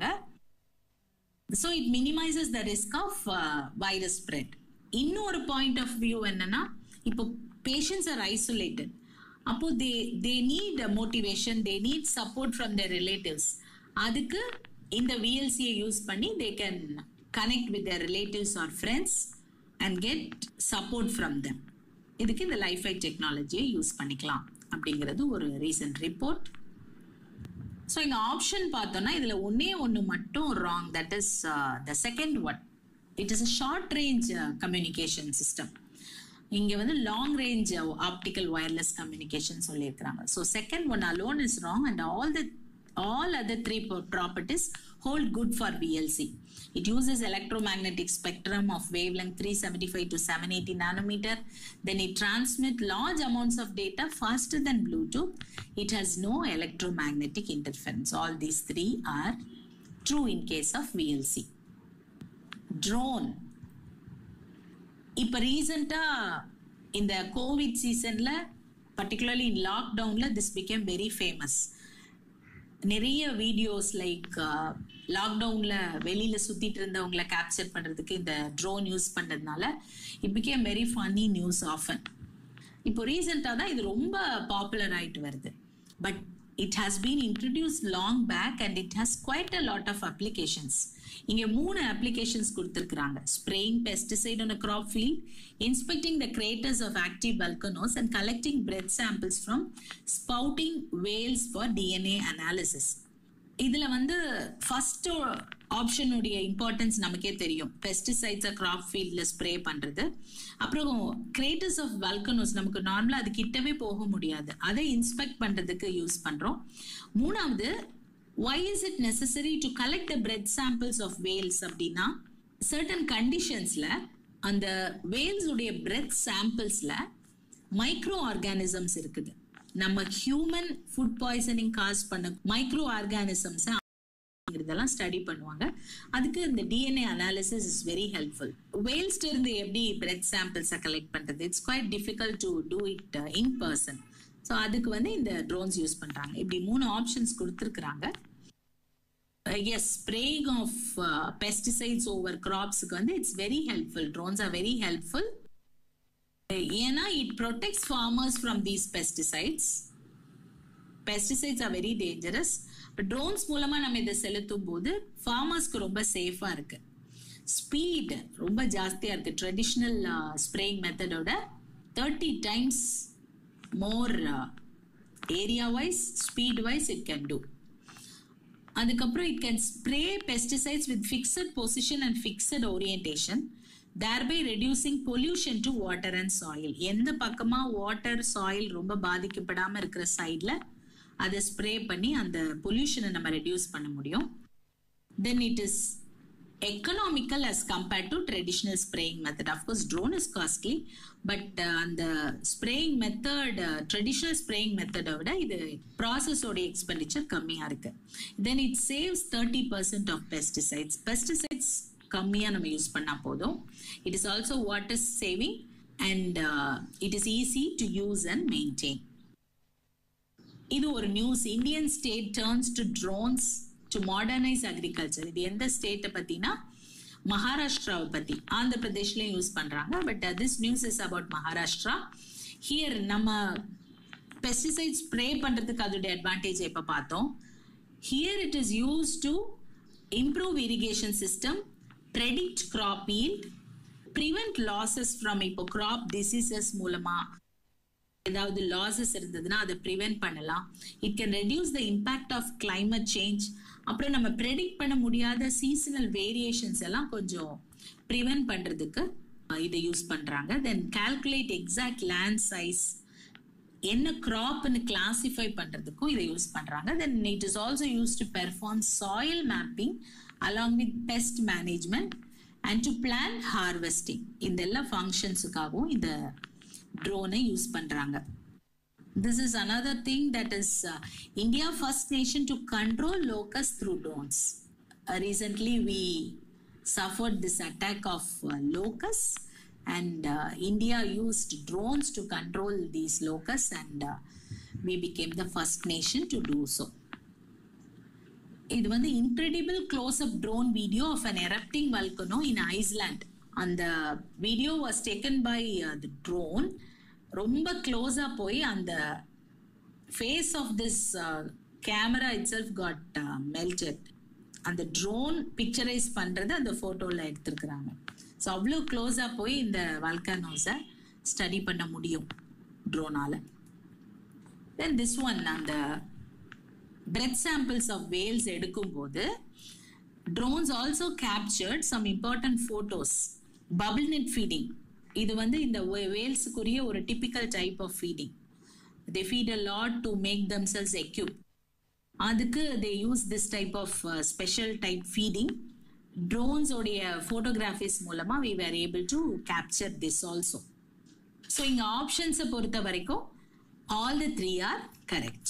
so it minimises the risk of virus spread இன்னொரு பாயிண்ட் ஆஃப் வியூ என்னன்னா இப்போ பேஷண்ட்ஸ் ஆர் ஐசோலேட்டட் அப்போ they they need motivation they need support from their relatives அதுக்கு இந்த விஎல்சியை யூஸ் பண்ணி they can connect with their relatives or friends and get support from them இதுக்கு இந்த லைஃபை டெக்னாலஜியை யூஸ் பண்ணிக்கலாம் அப்படிங்கிறது ஒரு ரீசன்ட் ரிப்போர்ட் ஸோ இங்கே ஆப்ஷன் பார்த்தோம்னா இதில் ஒன்னே ஒன்று மட்டும் wrong that is the second one it is a short range communication system இங்க வந்து long range optical wireless communication சொல்லியிருக்கிறாங்க so second one alone is wrong and all the all other three pro- properties hold good for VLC. It uses electromagnetic spectrum of wavelength 375 to 780 nanometer. Then it transmits large amounts of data faster than Bluetooth. It has no electromagnetic interference. All these three are true in case of VLC. Drone. இப்போ ரீசெண்டாக இந்த கோவிட் சீசன்ல பர்டிகுலர்லி இன் லாக்டவுன்ல திஸ் பிகேம் வெரி ஃபேமஸ் நிறைய வீடியோஸ் லைக் லாக்டவுன்ல வெளியில சுத்திட்டு இருந்தவங்கள கேப்சர் பண்றதுக்கு இந்த ட்ரோன் யூஸ் பண்றதுனால it became very funny news often இப்போ ரீசெண்டாக தான் இது ரொம்ப பாப்புலர் ஆயிட்டு வருது but it has been introduce long back and it has quite a lot of applications இங்க மூணு அப்ளிகேஷன்ஸ் கொடுத்துருக்காங்க spraying pesticide on crop field inspecting the craters of active volcanoes and collecting breath samples from ஸ்பவுட்டிங் whales for DNA analysis இதுல வந்து ஃபர்ஸ்ட் ஆப்ஷனுடைய இம்பார்ட்டன்ஸ் நமக்கே தெரியும் பெஸ்டிசைட்ஸை கிராப் ஃபீல்ட்ல ஸ்ப்ரே பண்றது அப்புறம் கிரேட்டர்ஸ் ஆஃப் வல்கனோஸ் நமக்கு நார்மலா அது கிட்டவே போக முடியாது அதை இன்ஸ்பெக்ட் பண்றதுக்கு யூஸ் பண்றோம் மூணாவது why is it necessary to collect the breath samples of whales அப்படின்னா certain கண்டிஷன்ஸ்ல அந்த வேல்ஸ் உடைய பிரெத் சாம்பிள்ஸ்ல மைக்ரோ ஆர்கானிசம்ஸ் இருக்குது நம்ம ஹியூமன் ஃபுட் பாய்சனிங் காஸ் பண்ண மைக்ரோ ஆர்கானிசம்ஸ் இதெல்லாம் ஸ்டடி பண்ணுவாங்க அதுக்கு இந்த DNA analysis is very helpful வேல்ஸ்ட் இருந்து எப்படி பிரெத் சாம்பிள்ஸை கலெக்ட் பண்றது it's quite difficult to do it in person so அதுக்கு வந்து இந்த ட்ரோன்ஸ் யூஸ் பண்றாங்க இப்படி மூணு ஆப்ஷன்ஸ் கொடுத்துருக்குறாங்க yes spraying of pesticides over கிராப்ஸுக்கு வந்து it's very helpful drones are very helpful ஏன்னா it protects farmers from these pesticides pesticides are very dangerous drones மூலமா நம்ம இதை செலுத்தும் போது ஃபார்மர்ஸ்க்கு ரொம்ப சேஃபா இருக்கு ஸ்பீட் ரொம்ப ஜாஸ்தியா இருக்கு ட்ரெடிஷ்னல் ஸ்ப்ரேயிங் மெத்தடோட thirty times more area wise speed wise it can do அதுக்கப்புறம் it can spray pesticides with fixed position and fixed orientation thereby reducing pollution to water and soil எந்த பக்கமா வாட்டர் சாயில் ரொம்ப பாதிக்கப்படாம இருக்கிற சைட்ல அதை ஸ்ப்ரே பண்ணி அந்த பொல்யூஷனை நம்ம ரெடியூஸ் பண்ண முடியும் then it is economical as compared to traditional spraying method. Of course, drone is costly, but uh, அந்த spraying method, uh, traditional spraying method விட இது process ஓட expenditure கம்மியா இருக்கு. Then it saves 30% of pesticides. Pesticides கம்மியா நம்ம யூஸ் பண்ணா போதும். It is also water saving and uh, it is easy to use and maintain. இது ஒரு news Indian state turns to drones to modernise agriculture இது எந்த ஸ்டேட்டை பத்தினா மகாராஷ்டிராவை பத்தி ஆந்திர பிரதேஷ்லயும் யூஸ் பண்றாங்க but this news is about Maharashtra here நம்ம பெஸ்டிசைட் ஸ்ப்ரே பண்றதுக்கு அதோட அட்வான்டேஜ் இப்ப பார்த்தோம் here it is use to improve irrigation system predict crop yield prevent losses from இப்போ கிராப் டிசீசஸ் மூலமா ஏதாவது லாசஸ் இருந்ததுன்னா அதை ப்ரிவென்ட் பண்ணலாம் it can reduce the impact of climate change அப்புறம் நம்ம ப்ரெடிக்ட் பண்ண முடியாத சீசனல் வேரியேஷன்ஸ் எல்லாம் கொஞ்சம் ப்ரிவென்ட் பண்றதுக்கு இதை யூஸ் பண்றாங்க then calculate exact land size என்ன கிராப்னு கிளாசிஃபை பண்றதுக்கும் இதை யூஸ் பண்றாங்க then it is also use to perform soil mapping along with pest management and to plan harvesting இந்த எல்லா ஃபங்க்ஷன்ஸுக்காகவும் இந்த ட்ரோனை யூஸ் பண்றாங்க this is another thing that is uh, india first nation to control locusts through drones uh, recently we suffered this attack of uh, locusts and uh, india used drones to control these locusts and uh, we became the first nation to do so இது வந்து incredible close up drone video of an erupting volcano in Iceland அந்த video was taken by the drone ரொம்ப க்ளோஸாக போய் அந்த face of this camera itself got melted அந்த ட்ரோன் பிக்சரைஸ் பண்ணுறது அந்த ஃபோட்டோவில் எடுத்திருக்கிறாங்க ஸோ அவ்வளோ க்ளோஸாக போய் இந்த வால்கானோஸை ஸ்டடி பண்ண முடியும் ட்ரோனால் தென் திஸ் ஒன் அந்த பிரெத் சாம்பிள்ஸ் ஆஃப் வேல்ஸ் எடுக்கும்போது drones also captured some important photos bubble net feeding இது வந்து இந்த வேல்ஸுக்குரிய ஒரு typical type of feeding they feed a lot to make themselves equip அதுக்கு they use this type of special type feeding ட்ரோன்ஸோடைய ஃபோட்டோகிராஃபிஸ் மூலமாக we were able to capture this also so இங்கே ஆப்ஷன்ஸை பொறுத்த வரைக்கும் all the three are correct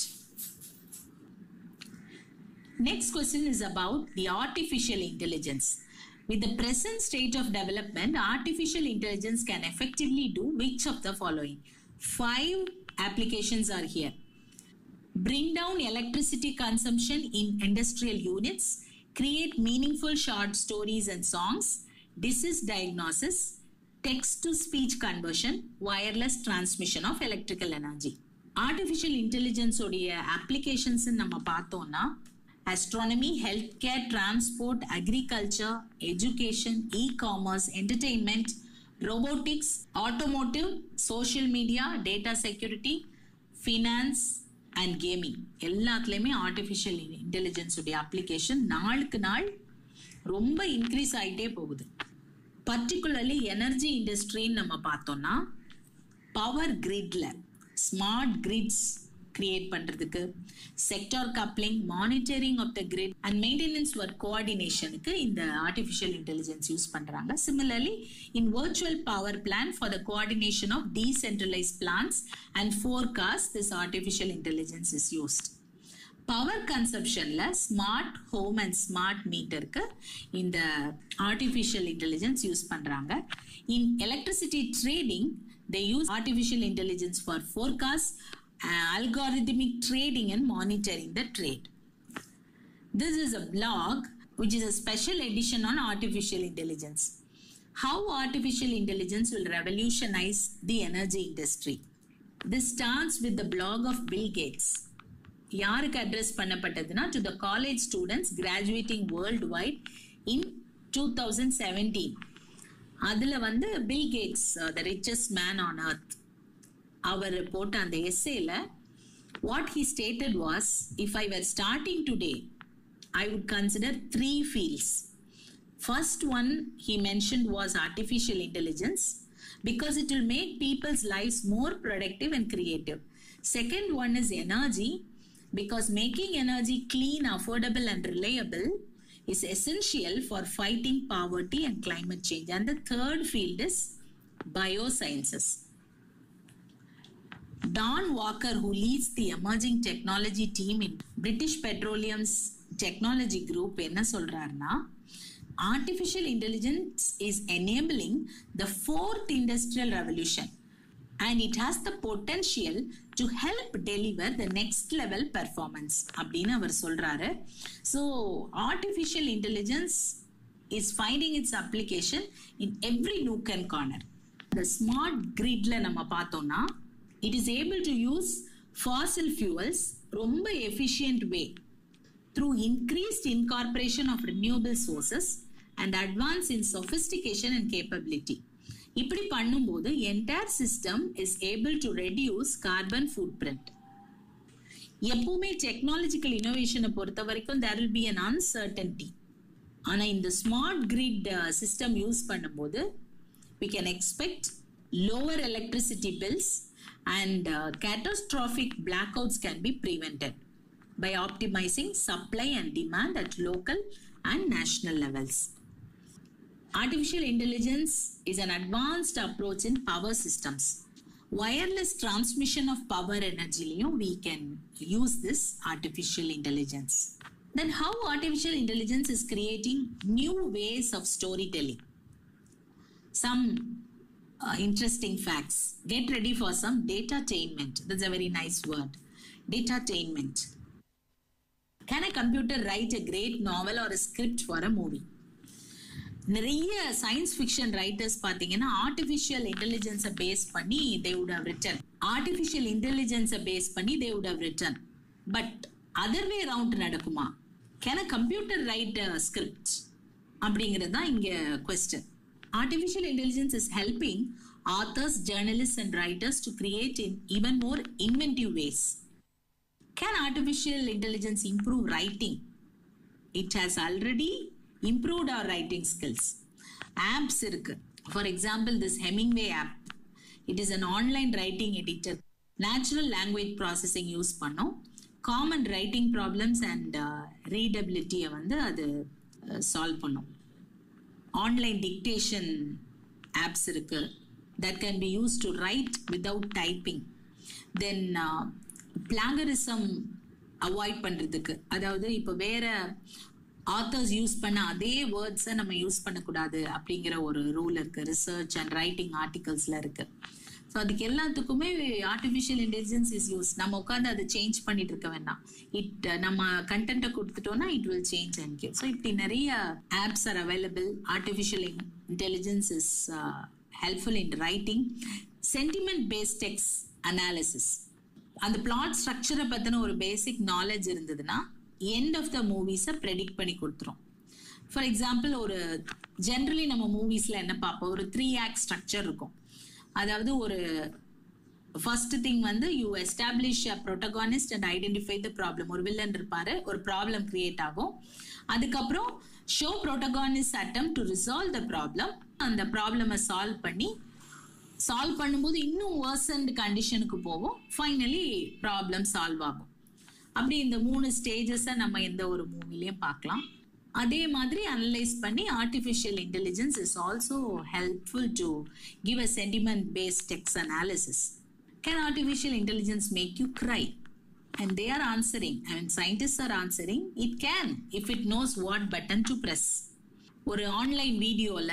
Next question is about the artificial intelligence. With the present state of development, artificial intelligence can effectively do which of the following? Five applications are here. Bring down electricity consumption in industrial units, create meaningful short stories and songs, disease diagnosis, text to speech conversion, wireless transmission of electrical energy. Artificial intelligence உடைய applications நம்ம பார்த்தோம்னா astronomy, healthcare, transport, agriculture, education, e-commerce, entertainment, robotics, automotive, social media, data security, finance and gaming எல்லாத்துலேயுமே ஆர்டிஃபிஷியல் இன்டெலிஜென்ஸ் உடைய அப்ளிகேஷன் நாளுக்கு நாள் ரொம்ப இன்க்ரீஸ் ஆகிட்டே போகுது பர்டிகுலர்லி எனர்ஜி இண்டஸ்ட்ரின்னு நம்ம பார்த்தோம்னா பவர் கிரிட்ல ஸ்மார்ட் கிரிட்ஸ் கிரியேட் பண்றதுக்கு sector coupling monitoring of the grid and maintenance work கோஆர்டினேஷனுக்கு இந்த ஆர்டிஃபிஷியல் இன்டெலிஜென்ஸ் யூஸ் பண்றாங்க similarly in virtual power plan for the coordination of decentralise plans and forecast this artificial intelligence is used power கன்சப்ஷன்ல ஸ்மார்ட் ஹோம் அண்ட் ஸ்மார்ட் மீட்டருக்கு இந்த ஆர்டிஃபிஷியல் இன்டெலிஜென்ஸ் யூஸ் பண்றாங்க in electricity trading they use artificial intelligence for forecast algorithmic trading and monitoring the trade. This is a blog which is a special edition on artificial intelligence. How artificial intelligence will revolutionize the energy industry. This starts with the blog of Bill Gates. யாருக்கு அட்ரஸ் பண்ணப்பட்டதுன்னா to the college students graduating worldwide in two thousand seventeen அதுல வந்து Bill Gates the richest man on earth அவர் போட்ட அந்த எஸ்ஸேல what he stated was if I were starting today I would consider three fields First one he mentioned was artificial intelligence because it will make people's lives more productive and creative. Second one is energy because making energy clean, affordable, and reliable is essential for fighting poverty and climate change. And the third field is biosciences. Don Walker, who leads the emerging technology team in British Petroleum's technology group, என்ன சொல்றாருன்னா artificial intelligence is enabling the fourth industrial revolution and it has the potential to help deliver the next level performance அப்படின்னு அவர் சொல்றாரு so artificial intelligence is finding its application in every nook and corner the smart gridல நம்ம பார்த்தோம்னா it is able to use fossil fuels ரொம்ப efficient way through increased incorporation of renewable sources and advance in sophistication and capability. இப்படி பண்ணும்போது entire system is able to reduce carbon footprint எப்பவுமே டெக்னாலஜிக்கல் இனோவேஷனை பொறுத்த வரைக்கும் there will be an uncertainty ஆனா இந்த ஸ்மார்ட் கிரிட் சிஸ்டம் யூஸ் பண்ணும்போது we can expect lower electricity bills and catastrophic blackouts can be prevented by optimizing supply and demand at local and national levels. Artificial intelligence is an advanced approach in power systems. Wireless transmission of power energy, we can use this artificial intelligence. Then, how artificial intelligence is creating new ways of storytelling? Some uh, interesting facts. Get ready for some datainment. That's a very nice word. Datainment. Can a computer write a great novel or a script for a movie? நிறைய சயின்ஸ் ஃபிக்ஷன் ரைட்டர்ஸ் பார்த்தீங்கன்னா ஆர்டிஃபிஷியல் இன்டெலிஜென்ஸை பேஸ் பண்ணி they would have written artificial இன்டெலிஜென்ஸை பேஸ் பண்ணி they would have written but other way round நடக்குமா can a computer write script அப்படிங்கிறது தான் இங்கே question artificial intelligence is helping authors journalist and writers to create in even more inventive ways Can artificial intelligence improve writing? It has already improved our writing skills. Apps இருக்கு For example, this Hemingway app. It is an online writing editor. Natural language processing use பண்ணோம் காமன் ரைட்டிங் ப்ராப்ளம்ஸ் அண்ட் ரீடபிலிட்டியை வந்து அது சால்வ் பண்ணும் ஆன்லைன் டிக்டேஷன் ஆப்ஸ் இருக்கு that can be use to write without typing then plagiarism avoid பண்ணுறதுக்கு அதாவது இப்போ வேற ஆத்தர்ஸ் யூஸ் பண்ண அதே வேர்ட்ஸை நம்ம யூஸ் பண்ணக்கூடாது அப்படிங்கிற ஒரு ரூல் இருக்கு ரிசர்ச் அண்ட் ரைட்டிங் ஆர்டிகல்ஸ்ல இருக்கு ஸோ அதுக்கு எல்லாத்துக்குமே ஆர்டிஃபிஷியல் இன்டெலிஜென்ஸ் இஸ் யூஸ் நம்ம உட்காந்து அதை சேஞ்ச் பண்ணிட்டு இருக்க வேண்டாம் இட் நம்ம கண்டென்ட்டை கொடுத்துட்டோம்னா it will change and so இப்படி நிறைய apps are available artificial intelligence is helpful in writing sentiment based text analysis அந்த பிளாட் ஸ்ட்ரக்சரை பற்றின ஒரு பேசிக் நாலேஜ் இருந்ததுன்னா எண்ட் ஆஃப் த மூவிஸை ப்ரெடிக்ட் பண்ணி கொடுத்துரும் ஃபார் எக்ஸாம்பிள் ஒரு ஜென்ரலி நம்ம மூவிஸில் என்ன பார்ப்போம் ஒரு த்ரீ ஆக்ட் ஸ்ட்ரக்சர் இருக்கும் அதாவது ஒரு ஃபர்ஸ்ட் திங் வந்து you establish a protagonist and identify the problem ஒரு வில்லன் இருப்பாரு ஒரு ப்ராப்ளம் கிரியேட் ஆகும் அதுக்கப்புறம் show protagonist attempt to resolve the problem அந்த ப்ராப்ளமை சால்வ் பண்ணி சால்வ் பண்ணும்போது இன்னும் வேர்சன்ட் கண்டிஷனுக்கு போவோம் ஃபைனலி ப்ராப்ளம் சால்வ் ஆகும் அப்படி இந்த மூணு ஸ்டேஜஸை நம்ம எந்த ஒரு மூவிலையும் பார்க்கலாம் அதே மாதிரி அனலைஸ் பண்ணி artificial intelligence is also helpful to give a sentiment based text analysis can artificial intelligence make you cry and they are answering I mean scientists are answering it can if it knows what button to press ஒரு ஆன்லைன் வீடியோல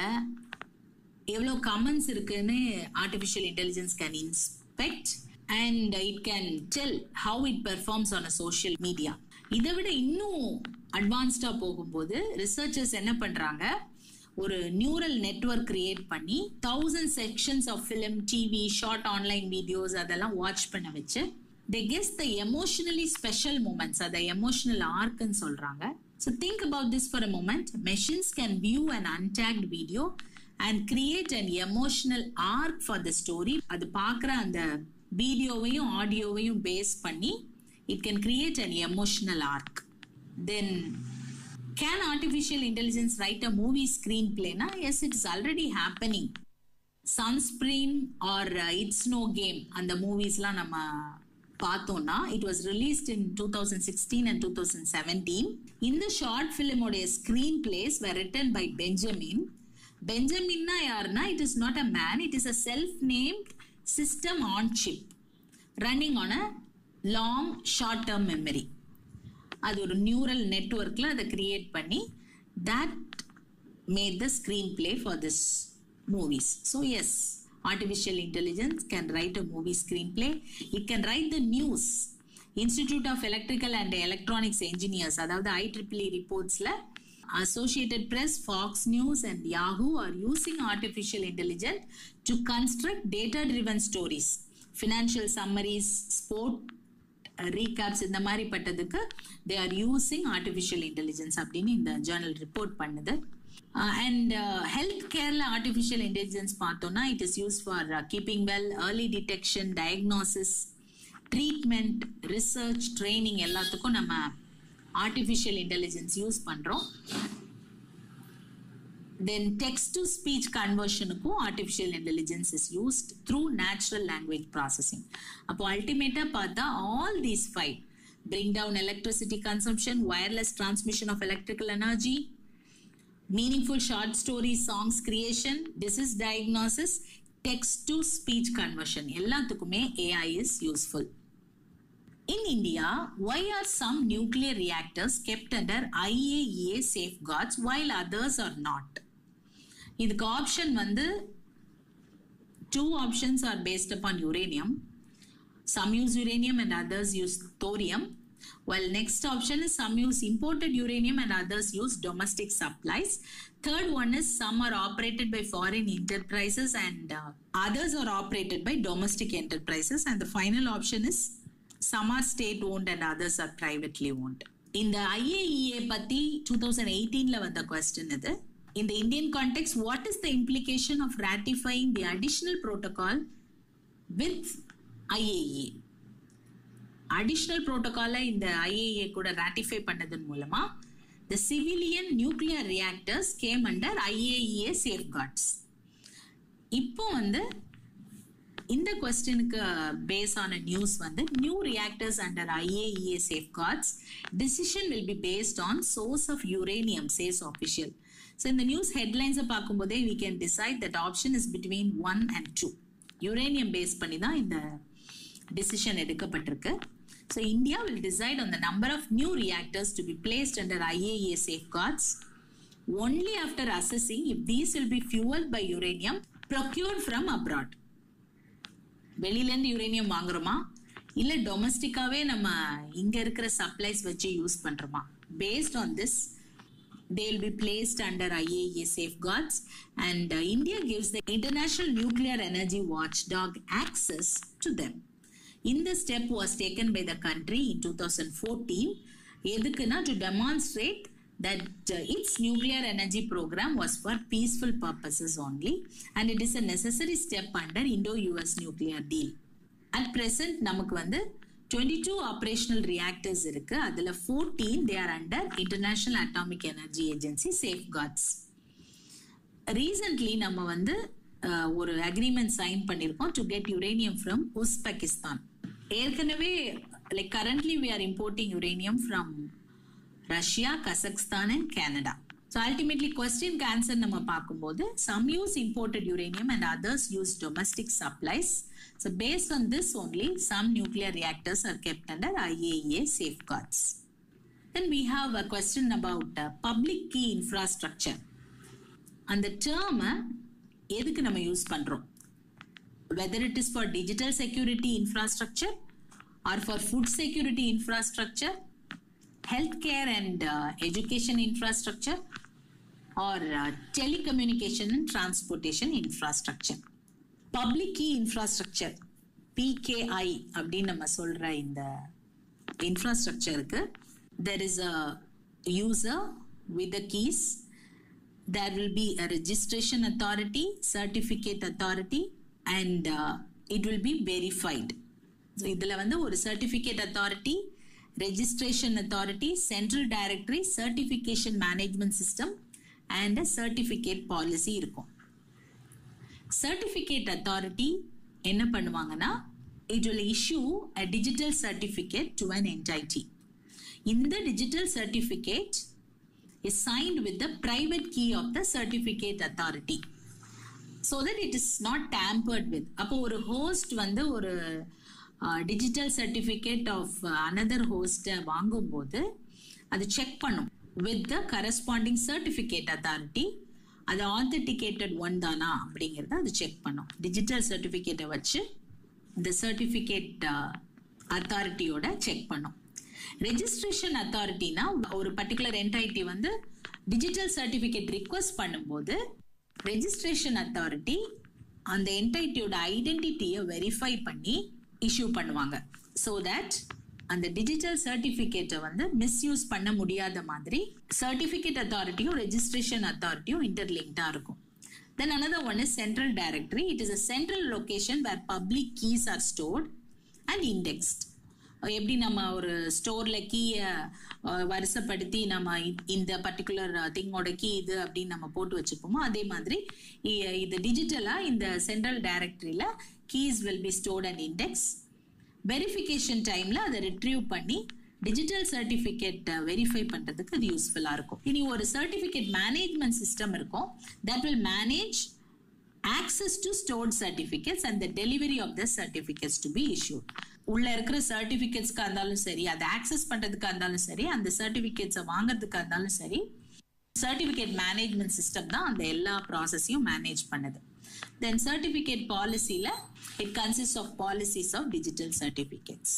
எவ்வளோ கமெண்ட்ஸ் இருக்குன்னு artificial intelligence can inspect and it can tell how it performs on a social media இதை விட இன்னும் அட்வான்ஸ்டா போகும்போது ரிசர்ச்சர்ஸ் என்ன பண்றாங்க ஒரு நியூரல் நெட்ஒர்க் கிரியேட் பண்ணி thousand sections of film TV short online videos அதெல்லாம் வாட்ச் பண்ண வச்சு they guess the emotionally special moments அதை எமோஷனல் ஆர்க்குன்னு சொல்றாங்க So think about this for a moment. Machines can view an untagged video and create an emotional arc for the story. அது பார்க்குற அந்த வீடியோவையும் ஆடியோவையும் பேஸ் பண்ணி it can create an emotional arc then can artificial intelligence write a movie screen பிளேனா yes it is already happening Sunspring or it's no game அந்த மூவிஸ்லாம் நம்ம பார்த்தோம்னா it was released in two thousand sixteen and two thousand seventeen இந்த ஷார்ட் ஃபிலிமோடைய screenplays were written by Benjamin பெஞ்சமின்னா யாருன்னா it is not a man it is a self named system on chip running on a long short term memory அது ஒரு நியூரல் நெட்ஒர்க்கில் அதை கிரியேட் பண்ணி that made the screenplay for this movies so yes artificial intelligence can write a movie screenplay it can write the news institute of electrical and electronics engineers அதாவது IEEE reportsல associated press fox news and yahoo are using artificial intelligence to construct data driven stories financial summaries sport recaps இந்த மாதிரி பட்டதுக்கு they are using artificial intelligence அப்படின்னு இந்த ஜேர்னல் ரிப்போர்ட் பண்ணுது அண்ட் ஹெல்த் கேர்ல ஆர்டிஃபிஷியல் இன்டெலிஜென்ஸ் பார்த்தோம்னா it is use for keeping well early detection diagnosis treatment research training எல்லாத்துக்கும் நம்ம ஆர்டிஃபிஷியல் இன்டெலிஜென்ஸ் யூஸ் பண்ணுறோம் தென் டெக்ஸ்ட் டு ஸ்பீச் கன்வர்ஷனுக்கும் artificial intelligence is used through natural language processing அப்போ அல்டிமேட்டாக பார்த்தா all these five bring down electricity consumption, wireless transmission of electrical energy, meaningful short stories, songs creation, disease diagnosis, text to speech conversion. எல்லாத்துக்குமே AI is useful. In India, why are some nuclear reactors kept under IAEA safeguards while others are not? இதுக்கு ஆப்ஷன் வந்து two options are based upon uranium. Some use uranium and others use thorium. While next option is some use imported uranium and others use domestic supplies. Third one is some are operated by foreign enterprises and uh, others are operated by domestic enterprises. And the final option is some are state owned and others are privately owned. இந்த ஐஏஇஏ பத்தி டூ தௌசண்ட் எயிட்டீன்ல வந்த கொஸ்டின் இது In the Indian context, what is the implication of ratifying the additional protocol with IAEA? Additional ப்ரோட்டோகாலை இந்த ஐஏஏ கூட ராட்டிஃபை பண்ணதன் மூலமா the civilian nuclear reactors came under IAEA safeguards இப்போ வந்து இந்த கொஸ்டினுக்கு பேஸ் ஆன நியூஸ் வந்து new reactors under IAEA safeguards decision will be based on source of uranium says official so இந்த நியூஸ் ஹெட்லைன்ஸை பார்க்கும்போதே we can decide that option is between one and two uranium base பண்ணி தான் இந்த decision எடுக்கப்பட்டிருக்கு So India will decide on the number of new reactors to be placed under IAEA safeguards only after assessing if these will be fueled by uranium procured from abroad. வெளியிலேருந்து யுரேனியம் வாங்குறோமா இல்லை டொமஸ்டிக்காவே நம்ம இங்க இருக்கிற சப்ளைஸ் வச்சு யூஸ் பண்றோமா based on this they will be placed under IAEA safeguards and uh, India gives the International Nuclear Energy Watchdog access to them. இந்த step was taken by the country in two thousand fourteen எதுக்குன்னா to demonstrate that its nuclear energy programme was for peaceful purposes only and it is a necessary step under Indo US nuclear deal at present நமக்கு வந்து டுவெண்ட்டி டூ ஆப்ரேஷனல் ரியாக்டர்ஸ் இருக்கு அதுல fourteen they are under International Atomic Energy Agency safeguards recently நம்ம வந்து ஒரு அக்ரிமெண்ட் சைன் பண்ணியிருக்கோம் to get uranium from Uzbekistan ஏற்கனவே like currently we are importing uranium from Russia Kazakhstan and Canada so ultimately question answer நம்ம பார்க்கும்போது some use imported uranium and others use domestic supplies so based on this only some nuclear reactors are kept under IAEA safeguards then we have a question about public key infrastructure அந்த டேர்மை எதுக்கு நம்ம யூஸ் பண்றோம் whether it is for digital security infrastructure or for food security infrastructure health care and education infrastructure or telecommunication and transportation infrastructure public key infrastructure PKI அப்படின்னு நம்ம சொல்ற இந்த இன்ஃப்ராஸ்ட்ரக்சருக்கு there is a user with the keys there will be a registration authority certificate authority and uh, it will be verified so இதுல வந்து ஒரு certificate authority registration authority central directory certification management system and a certificate policy இருக்கும் certificate authority என்ன பண்ணுவாங்கன்னா it will issue a digital certificate to an entity இந்த digital certificate is signed with the private key of the certificate authority so that it is not tampered with அப்போ ஒரு ஹோஸ்ட் வந்து ஒரு டிஜிட்டல் சர்டிஃபிகேட் ஆஃப் அனதர் ஹோஸ்ட்டை வாங்கும்போது அது செக் பண்ணும் with the corresponding certificate authority அது ஆத்தென்டிகேட்டட் ஒன் தானா அப்படிங்கிறத அது செக் பண்ணும் டிஜிட்டல் சர்டிஃபிகேட்டை வச்சு இந்த சர்டிஃபிகேட் அத்தாரிட்டியோட செக் பண்ணும் ரெஜிஸ்ட்ரேஷன் அத்தாரிட்டினா ஒரு பர்டிகுலர் என்டைட்டி வந்து டிஜிட்டல் சர்டிஃபிகேட் ரிக்வஸ்ட் பண்ணும்போது ரெஜிஸ்ட்ரேஷன் அத்தாரிட்டி அந்த என்டைட்டியோட ஐடென்டிட்டியை வெரிஃபை பண்ணி இஷ்யூ பண்ணுவாங்க ஸோ தட் அந்த டிஜிட்டல் சர்டிஃபிகேட்டை வந்து மிஸ்யூஸ் பண்ண முடியாத மாதிரி சர்டிஃபிகேட் அத்தாரிட்டியும் ரெஜிஸ்ட்ரேஷன் அத்தாரிட்டியும் இன்டர்லிங்க்டாக இருக்கும் then another one is central directory it is a central location where public keys are stored and indexed எப்படி நம்ம ஒரு ஸ்டோர்ல கீயை வருஷப்படுத்தி நம்ம இந்த பர்டிகுலர் திங்கோட கீ இது அப்படின்னு நம்ம போட்டு வச்சுப்போமோ அதே மாதிரி இது டிஜிட்டலா இந்த சென்ட்ரல் டைரக்டரியில keys will be stored and index verification டைம்ல அதை ரிட்ரீவ் பண்ணி டிஜிட்டல் சர்டிஃபிகேட் வெரிஃபை பண்றதுக்கு அது யூஸ்ஃபுல்லா இருக்கும் இனி ஒரு சர்டிஃபிகேட் மேனேஜ்மெண்ட் சிஸ்டம் இருக்கும் that will manage access to stored certificates and the delivery of the certificates to be issued உள்ள இருக்கிற சர்டிபிகேட்ஸ்க்கு இருந்தாலும் சரி அதை ஆக்சஸ் பண்றதுக்கா இருந்தாலும் சரி அந்த சர்டிபிகேட்ஸை வாங்குறதுக்கா இருந்தாலும் சரி சர்டிபிகேட் மேனேஜ்மெண்ட் சிஸ்டம் தான் அந்த எல்லா ப்ராசஸையும் மேனேஜ் பண்ணுது தென் சர்டிபிகேட் பாலிசியில it consist of policies of digital certificates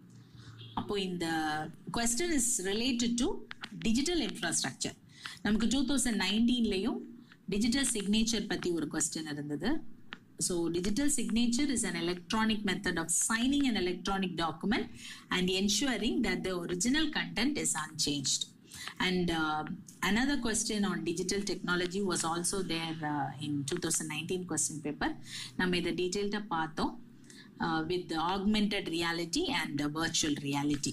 அப்போ இந்த question is related to digital infrastructure நமக்கு டூ தௌசண்ட் நைன்டீன்லையும் டிஜிட்டல் சிக்னேச்சர் பத்தி ஒரு கொஸ்டின் இருந்தது so digital signature is an electronic method of signing an electronic document and ensuring that the original content is unchanged And uh, another question on digital technology was also there uh, in 2019 question paper. நம்ம இதை டீட்டெயில்டாக பார்த்தோம் with augmented reality and virtual reality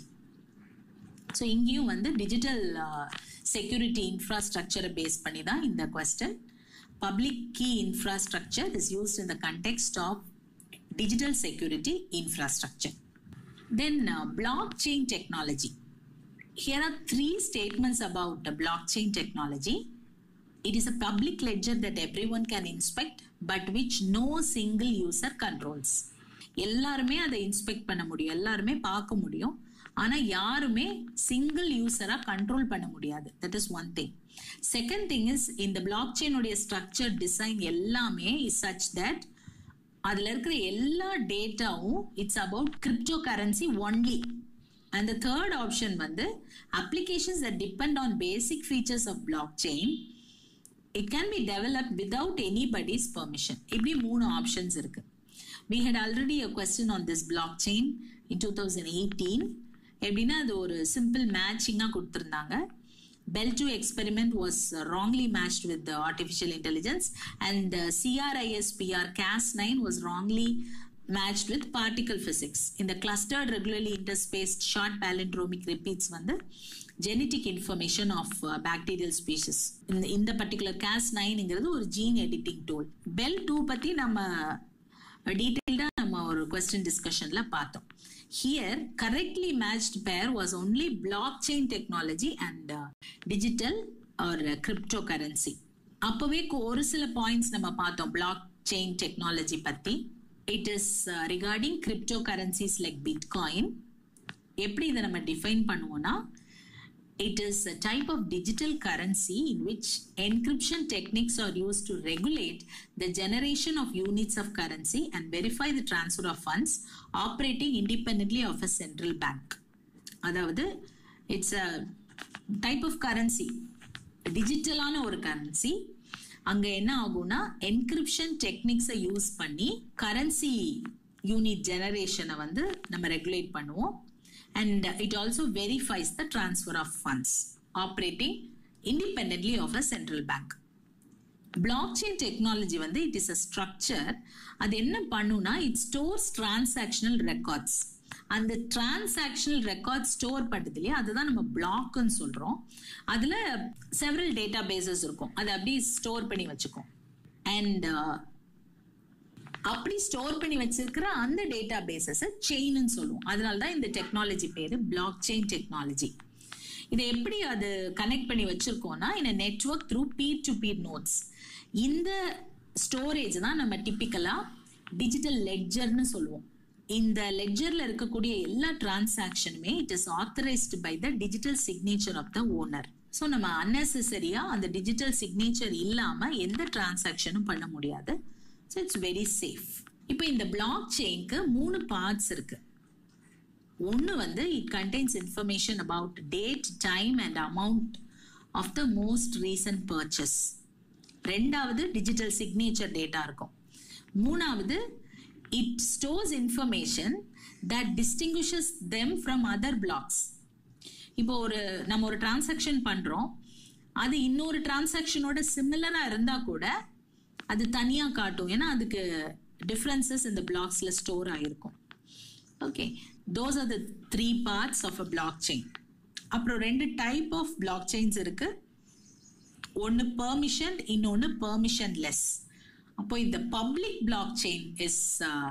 so இங்கேயும் வந்து டிஜிட்டல் செக்யூரிட்டி இன்ஃப்ராஸ்ட்ரக்சரை பேஸ் பண்ணி தான் இந்த question public key infrastructure is used in the context of digital security infrastructure. Then uh, blockchain technology. Here are three statements about the blockchain technology. It is a public ledger that everyone can inspect, but which no single user controls. எல்லாருமே அதை இன்ஸ்பெக்ட் பண்ண முடியும் எல்லாருமே பார்க்க முடியும் ஆனா யாருமே சிங்கிள் யூசரா கண்ட்ரோல் பண்ண முடியாது that is one thing second thing is இந்த பிளாக் செயினுடைய ஸ்ட்ரக்சர் டிசைன் எல்லாமே இஸ் சச் தட் அதுல இருக்கிற எல்லா டேட்டாவும் it's about cryptocurrency only and the third option வந்து applications that depend on basic features of blockchain it can be develop without anybody's permission இப்படி மூணு ஆப்ஷன்ஸ் இருக்கு we had already a question on this blockchain in two thousand eighteen எப்படின்னா அது ஒரு சிம்பிள் மேட்சிங்காக கொடுத்துருந்தாங்க Bell 2 experiment was uh, wrongly matched with the artificial intelligence and uh, CRISPR Cas9 was wrongly matched with particle physics. In the clustered regularly interspaced short palindromic repeats வந்து genetic information of uh, bacterial species. இந்த இந்த particular Cas9ங்கிறது ஒரு gene editing tool. Bell 2 பத்தி நம்ம டீட்டெயில்டா நம்ம ஒரு கொஸ்டின் டிஸ்கஷன்ல பார்த்தோம் here correctly matched pair was only blockchain technology and digital or cryptocurrency அப்பவே ஒரு சில பாயிண்ட்ஸ் நம்ம பார்த்தோம் பிளாக் செயின் டெக்னாலஜி பத்தி it is regarding cryptocurrencies like Bitcoin எப்படி இதை நம்ம டிஃபைன் பண்ணுவோம்னா It is a type of digital currency in which encryption techniques are used to regulate the generation of units of currency and verify the transfer of funds operating independently of a central bank. அதாவது it's a type of currency டிஜிட்டலான ஒரு கரன்சி அங்க என்ன ஆகும்னா என்கிரிப்ஷன் டெக்னிக்ஸை யூஸ் பண்ணி கரன்சி யூனிட் ஜெனரேஷனை வந்து நம்ம ரெகுலேட் பண்ணுவோம் and it also verifies the transfer of funds operating independently of a central bank blockchain technology வந்து இட் இஸ் அ ஸ்ட்ரக்சர் அது என்ன பண்ணுனா இட் ஸ்டோர்ஸ் டிரான்சாக்ஷனல் ரெக்கார்ட்ஸ் அந்த டிரான்சாக்ஷனல் ரெக்கார்ட் ஸ்டோர் பண்ணுறது இல்லையா அதுதான் நம்ம பிளாக்னு சொல்றோம் அதுல செவரல் டேட்டா பேசஸ் இருக்கும் அதை அப்படியே ஸ்டோர் பண்ணி வச்சுக்கும் அண்ட் அப்படி ஸ்டோர் பண்ணி வச்சிருக்கிற அந்த டேட்டா பேசஸை செயின்னு சொல்லுவோம் அதனால தான் இந்த டெக்னாலஜி பேரு பிளாக் செயின் டெக்னாலஜி இதை எப்படி அது கனெக்ட் பண்ணி வச்சிருக்கோம்னா இந்த network through peer to peer nodes இந்த ஸ்டோரேஜ் தான் நம்ம டிப்பிக்கலா டிஜிட்டல் லெட்ஜர்னு சொல்லுவோம் இந்த லெட்ஜர்ல இருக்கக்கூடிய எல்லா டிரான்சாக்ஷனுமே it is authorised by the digital signature of the owner so நம்ம அன்னெசரியா அந்த டிஜிட்டல் சிக்னேச்சர் இல்லாம எந்த டிரான்சாக்ஷனும் பண்ண முடியாது ஸோ இட்ஸ் வெரி சேஃப் இப்போ இந்த பிளாக் செயின்க்கு மூணு பார்ட்ஸ் இருக்கு ஒன்று வந்து it contains information about date time and amount of the most recent purchase ரெண்டாவது டிஜிட்டல் சிக்னேச்சர் டேட்டா இருக்கும் மூணாவது it stores information that distinguishes them from other blocks இப்போ ஒரு நம்ம ஒரு டிரான்சாக்ஷன் பண்றோம் அது இன்னொரு டிரான்சாக்ஷனோட சிமிலரா இருந்தா கூட அது தனியா காட்டும் ஏன்னா அதுக்கு டிஃப்ரென்சஸ் இந்த பிளாக்ஸ்ல ஸ்டோர் ஆயிருக்கும் okay those are the three parts of a blockchain அப்புறம் ரெண்டு டைப் ஆஃப் பிளாக் செயின்ஸ் இருக்கு ஒன்று பெர்மிஷன் இன்னொன்று பெர்மிஷன்லெஸ் அப்போ இந்த public blockchain is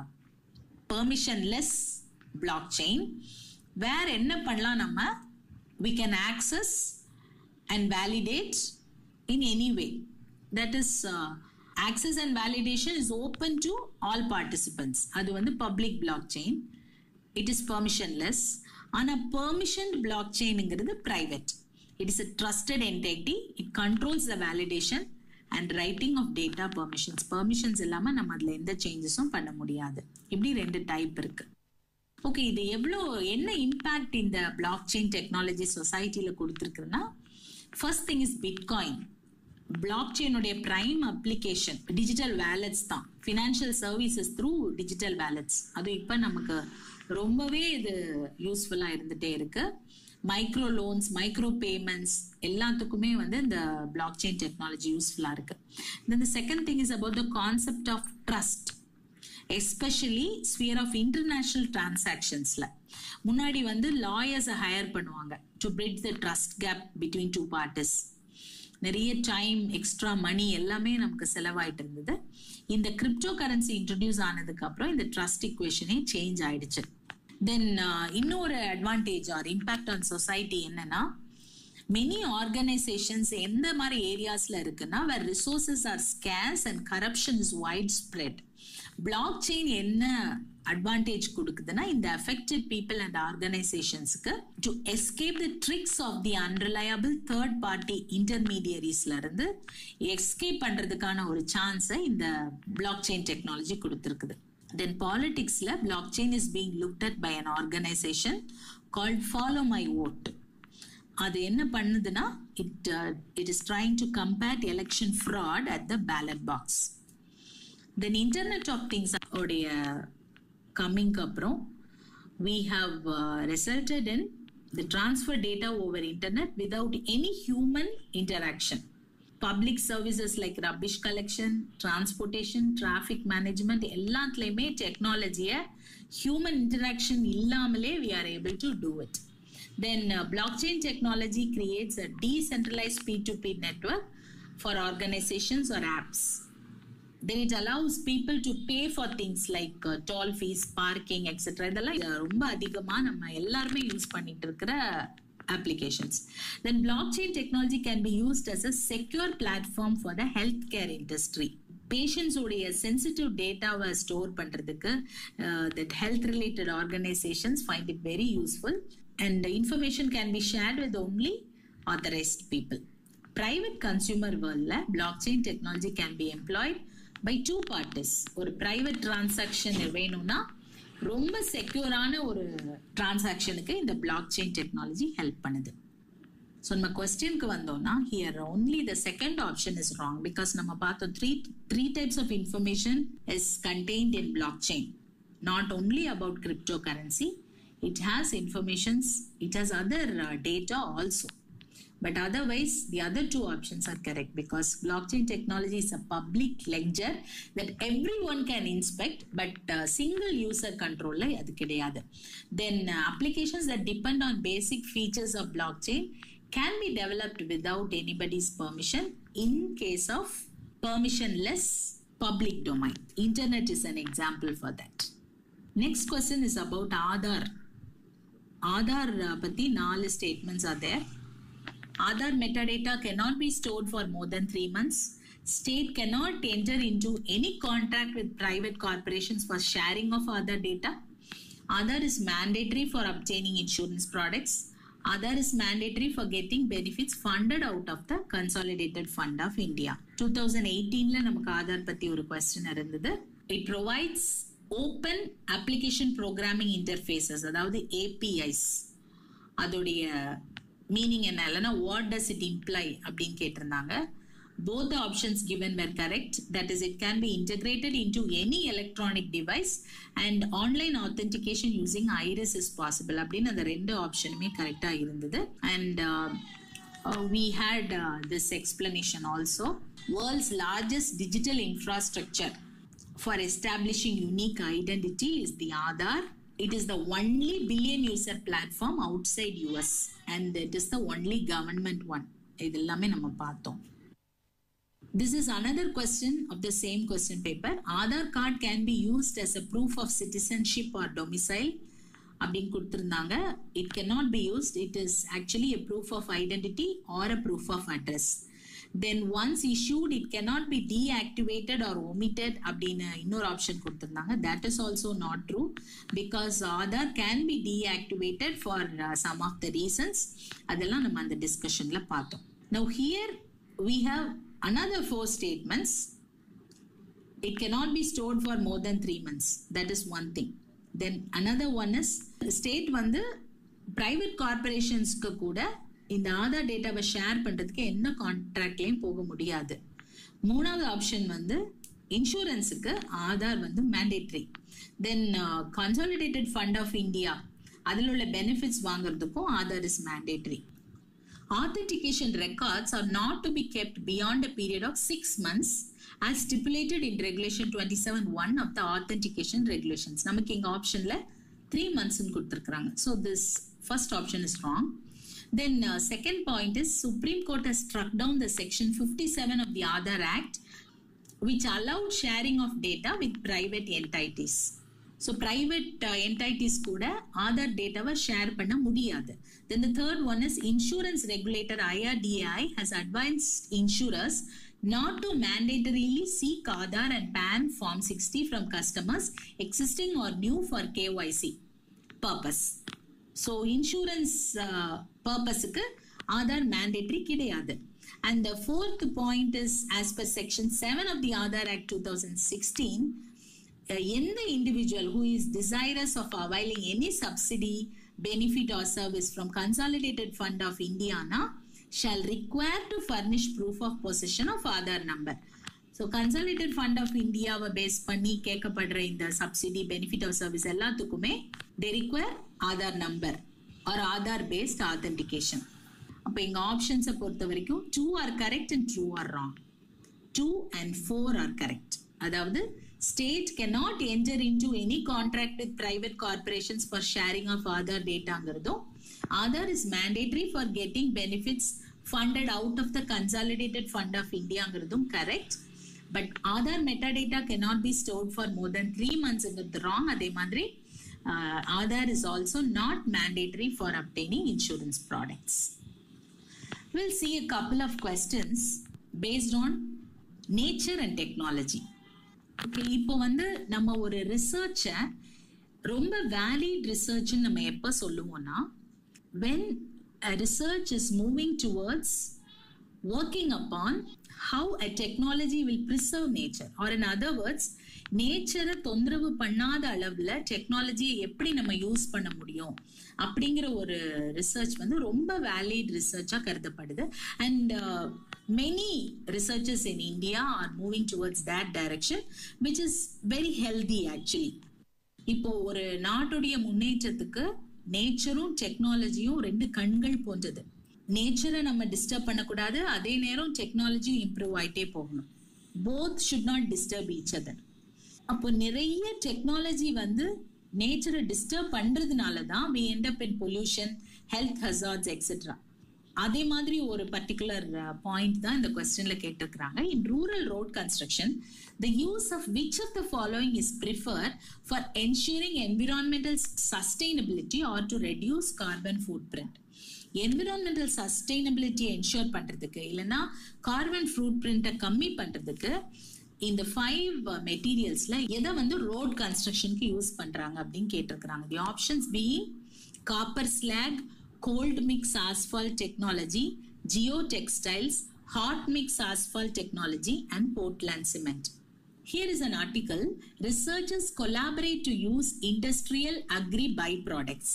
permissionless blockchain வேற என்ன பண்ணலாம் நம்ம we can access and validate in any way that is uh, access and validation is open to all participants அது வந்து public blockchain it is permissionless ஆனா permissioned blockchainங்கிறது private it is a trusted entity it controls the validation and writing of data permissions permissions இல்லாம நம்ம அதுல எந்த சேஞ்சஸும் பண்ண முடியாது இப்படி ரெண்டு டைப் இருக்கு ஓகே இது எவ்வளோ என்ன இம்பேக்ட் இந்த பிளாக் செயின் டெக்னாலஜி சொசைட்டியில் கொடுத்துருக்குன்னா first thing is Bitcoin block செயினுடைய பிரைம் அப்ளிகேஷன் டிஜிட்டல் வேலட்ஸ் தான் financial services through digital wallets அது இப்போ நமக்கு ரொம்பவே இது யூஸ்ஃபுல்லாக இருந்துகிட்டே இருக்கு மைக்ரோ லோன்ஸ் மைக்ரோ பேமெண்ட்ஸ் எல்லாத்துக்குமே வந்து இந்த பிளாக் செயின் டெக்னாலஜி யூஸ்ஃபுல்லாக இருக்கு இந்த second thing is about the concept of trust especially sphere of international டிரான்சாக்ஷன்ஸ்ல முன்னாடி வந்து லாயர்ஸை ஹையர் பண்ணுவாங்க to bridge the trust gap between two parties நிறைய டைம் எக்ஸ்ட்ரா மணி எல்லாமே நமக்கு செலவாயிட்டு இருந்தது இந்த கிரிப்டோ கரன்சி இன்ட்ரடியூஸ் ஆனதுக்கு அப்புறம் இந்த ட்ரஸ்ட் இக்குவேஷனே சேஞ்ச் ஆயிடுச்சு தென் இன்னொரு advantage or impact on society என்னன்னா மெனி ஆர்கனைசேஷன்ஸ் எந்த மாதிரி ஏரியாஸ்ல இருக்குன்னா where resources are scarce and corruption is widespread blockchain என்ன அட்வான்டேஜ் கொடுக்குதுன்னா இந்த அஃபெக்டட் பீப்புள் அண்ட் ஆர்கனைசேஷன்ஸ்க்கு to escape the tricks of the unreliable third party இன்டர்மீடியரிஸ்ல இருந்து எஸ்கேப் பண்றதுக்கான ஒரு சான்ஸை இந்த பிளாக் செயின் டெக்னாலஜி கொடுத்துருக்குது தென் பாலிடிக்ஸ்ல blockchain is being looked at by an organisation called follow my vote அது என்ன பண்ணுதுன்னா it it is trying to compare election fraud at the ballot box then internet of things உடைய கம்மிங்க்கு அப்புறம் we have uh, resulted in the transfer data over internet without any human interaction public services like rubbish collection transportation traffic management எல்லாத்துலயுமே டெக்னாலஜியை ஹியூமன் இன்டராக்ஷன் இல்லாமலே we are able to do it then uh, blockchain technology creates a decentralized p2p network for organizations or apps then it allows people to pay for things like uh, toll fees parking etc இதெல்லாம் ரொம்ப அதிகமா நம்ம எல்லாருமே யூஸ் பண்ணிட்டு இருக்கிற applications then blockchain technology can be used as a secure platform for the healthcare industry patients உடைய சென்சிட்டிவ் டேட்டாவை ஸ்டோர் பண்றதுக்கு that health related organisations find it very useful and information can be shared with only authorised people private consumer வேர்ல்ட்ல blockchain technology can be employed by two parties ஒரு பிரைவேட் டிரான்சாக்ஷன் வேணும்னா ரொம்ப செக்யூரான ஒரு டிரான்சாக்ஷனுக்கு இந்த பிளாக் செயின் டெக்னாலஜி ஹெல்ப் பண்ணுது ஸோ நம்ம கொஸ்டினுக்கு வந்தோம்னா here only the second option is wrong because நம்ம பார்த்தோம் three three types of information is contained in blockchain not only about cryptocurrency it has informations it has other data also But otherwise, the other two options are correct because blockchain technology is a public ledger that everyone can inspect, but uh, single user control ல அது கிடையாது. Then uh, applications that depend on basic features of blockchain can be developed without anybody's permission in case of permissionless public domain. Internet is an example for that. Next question is about Aadhaar. Aadhaar uh, பத்தி நாலு statements are there. Aadhaar metadata cannot be stored for more than three months. State cannot enter into any contract with private corporations for sharing of Aadhaar data. Aadhaar is mandatory for obtaining insurance products. Aadhaar is mandatory for getting benefits funded out of the Consolidated Fund of India. 2018ல நமக்கு ஆதார் பத்தி ஒரு கொஸ்டின் இருந்தது it provides open application programming interfaces அதாவது ஏபிஐஸ் அதோடைய மீனிங் என்ன இல்லைன்னா வாட் டஸ் இட் இம்ப்ளை அப்படின்னு கேட்டிருந்தாங்க both the options given were correct that is it can be integrated into any electronic device and online authentication using iris is possible அப்படின்னு அந்த ரெண்டு ஆப்ஷனுமே கரெக்டாக இருந்தது and we had uh, this explanation also world's largest digital infrastructure for establishing unique identity is the Aadhaar it is the only billion user platform outside US and it is the only government one இது எல்லாமே நம்ம பார்த்தோம் This is another question of the same question paper. Aadhaar card can be used as a proof of citizenship or domicile. அப்படின்னு கொடுத்துருந்தாங்க it cannot be used it is actually a proof of identity or a proof of address then once issued it cannot be deactivated or omitted அப்படின்னு இன்னொரு ஆப்ஷன் கொடுத்துருந்தாங்க that is also not true because Aadhaar can be deactivated for uh, some of the reasons அதெல்லாம் நம்ம அந்த டிஸ்கஷன்ல பார்த்தோம் now here we have another four statements it cannot be stored for more than three months that is one thing then another one is state வந்து private corporationsக்கு கூட இந்த ஆதார் டேட்டாவை ஷேர் பண்றதுக்கு என்ன கான்ட்ராக்ட்லயும் போக முடியாது மூணாவது ஆப்ஷன் வந்து இன்சூரன்ஸுக்கு ஆதார் வந்து mandatory then Consolidated Fund of India அதில் உள்ள பெனிஃபிட்ஸ் வாங்குறதுக்கும் Aadhaar is mandatory authentication records are not to be kept beyond a period of six months as stipulated in regulation 27.1 of the authentication regulations நமக்கு இங்க ஆப்ஷன்ல த்ரீ மந்த்ஸ் கொடுத்துருக்காங்க so this first option is wrong then uh, second point is supreme court has struck down the section 57 of the aadhar act which allowed sharing of data with private entities so private entities கூட ஆதார் டேட்டாவை ஷேர் பண்ண முடியாது then the third one is insurance regulator IRDAI has அட்வைன்ஸ் insurers not to mandatorily seek Aadhaar and PAN Form 60 from customers existing or new for KYC purpose. So insurance uh, purpose-க்கு Aadhaar mandatory கிடையாது. And the fourth point is as per section 7 of the Aadhaar Act 2016, எந்த individual who is desirous of availing any subsidy benefit or service from Consolidated Fund of இந்தியானா shall require to furnish proof of position of Aadhaar number so Consolidate Fund of இந்தியாவை பேஸ் பண்ணி கேட்கப்படுற இந்த சப்சிடி பெனிஃபிட் ஆஃப் சர்வீஸ் எல்லாத்துக்குமே they require Aadhaar number or Aadhaar based authentication அப்போ எங்கள் ஆப்ஷன்ஸை பொறுத்த வரைக்கும் two are correct and three are wrong two and four are correct அதாவது state cannot enter into any contract with private corporations for sharing of Aadhaar dataங்கிறதும் Aadhaar is mandatory for getting benefits funded out of the Consolidated Fund of Indiaங்கிறதும் correct but Aadhaar metadata cannot be stored for more than three monthsங்கிறது wrong அதே மாதிரி uh, Aadhaar is also not mandatory for obtaining insurance products. We'll see a couple of questions based on nature and technology. Okay இப்போ வந்து நம்ம ஒரு ரிசர்ச்சை ரொம்ப வேலிட் ரிசர்ச்னு நம்ம எப்போ சொல்லுவோம்னா when research is moving towards working upon how a technology will preserve nature or in other words நேச்சரை தொந்தரவு பண்ணாத அளவில் டெக்னாலஜியை எப்படி நம்ம யூஸ் பண்ண முடியும் அப்படிங்கிற ஒரு ரிசர்ச் வந்து ரொம்ப வேலிட் ரிசர்ச்சாக கருதப்படுது and many researchers in India are moving towards that direction, which is very healthy actually. இப்போ ஒரு நாட்டுடைய முன்னேற்றத்துக்கு நேச்சரும் டெக்னாலஜியும் ரெண்டு கண்கள் போன்றது நேச்சரை நம்ம டிஸ்டர்ப் பண்ணக்கூடாது அதே நேரம் டெக்னாலஜியும் இம்ப்ரூவ் ஆயிட்டே போகணும் both should not disturb each other அப்போ நிறைய டெக்னாலஜி வந்து நேச்சரை டிஸ்டர்ப் பண்றதுனால தான் we end up in pollution health hazards etcetera அதே மாதிரி ஒரு பர்டிகுலர் பாயிண்ட் தான் இந்த கொஸ்டின்ல கேட்டிருக்கிறாங்க in rural road construction the use of which of the following is prefer for ensuring environmental sustainability or to reduce carbon footprint environmental sustainability ensure பண்றதுக்கு இல்லைன்னா கார்பன் ஃபுட் பிரிண்ட்டை கம்மி பண்றதுக்கு இந்த ஃபைவ் மெட்டீரியல்ஸ்ல எதை வந்து ரோட் கன்ஸ்ட்ரக்ஷனுக்கு யூஸ் பண்றாங்க அப்படின்னு கேட்டிருக்கிறாங்க the options being copper slag cold mix asphalt technology, geotextiles, hot mix asphalt technology, and Portland cement. Here is an article Researchers collaborate to use industrial agri byproducts.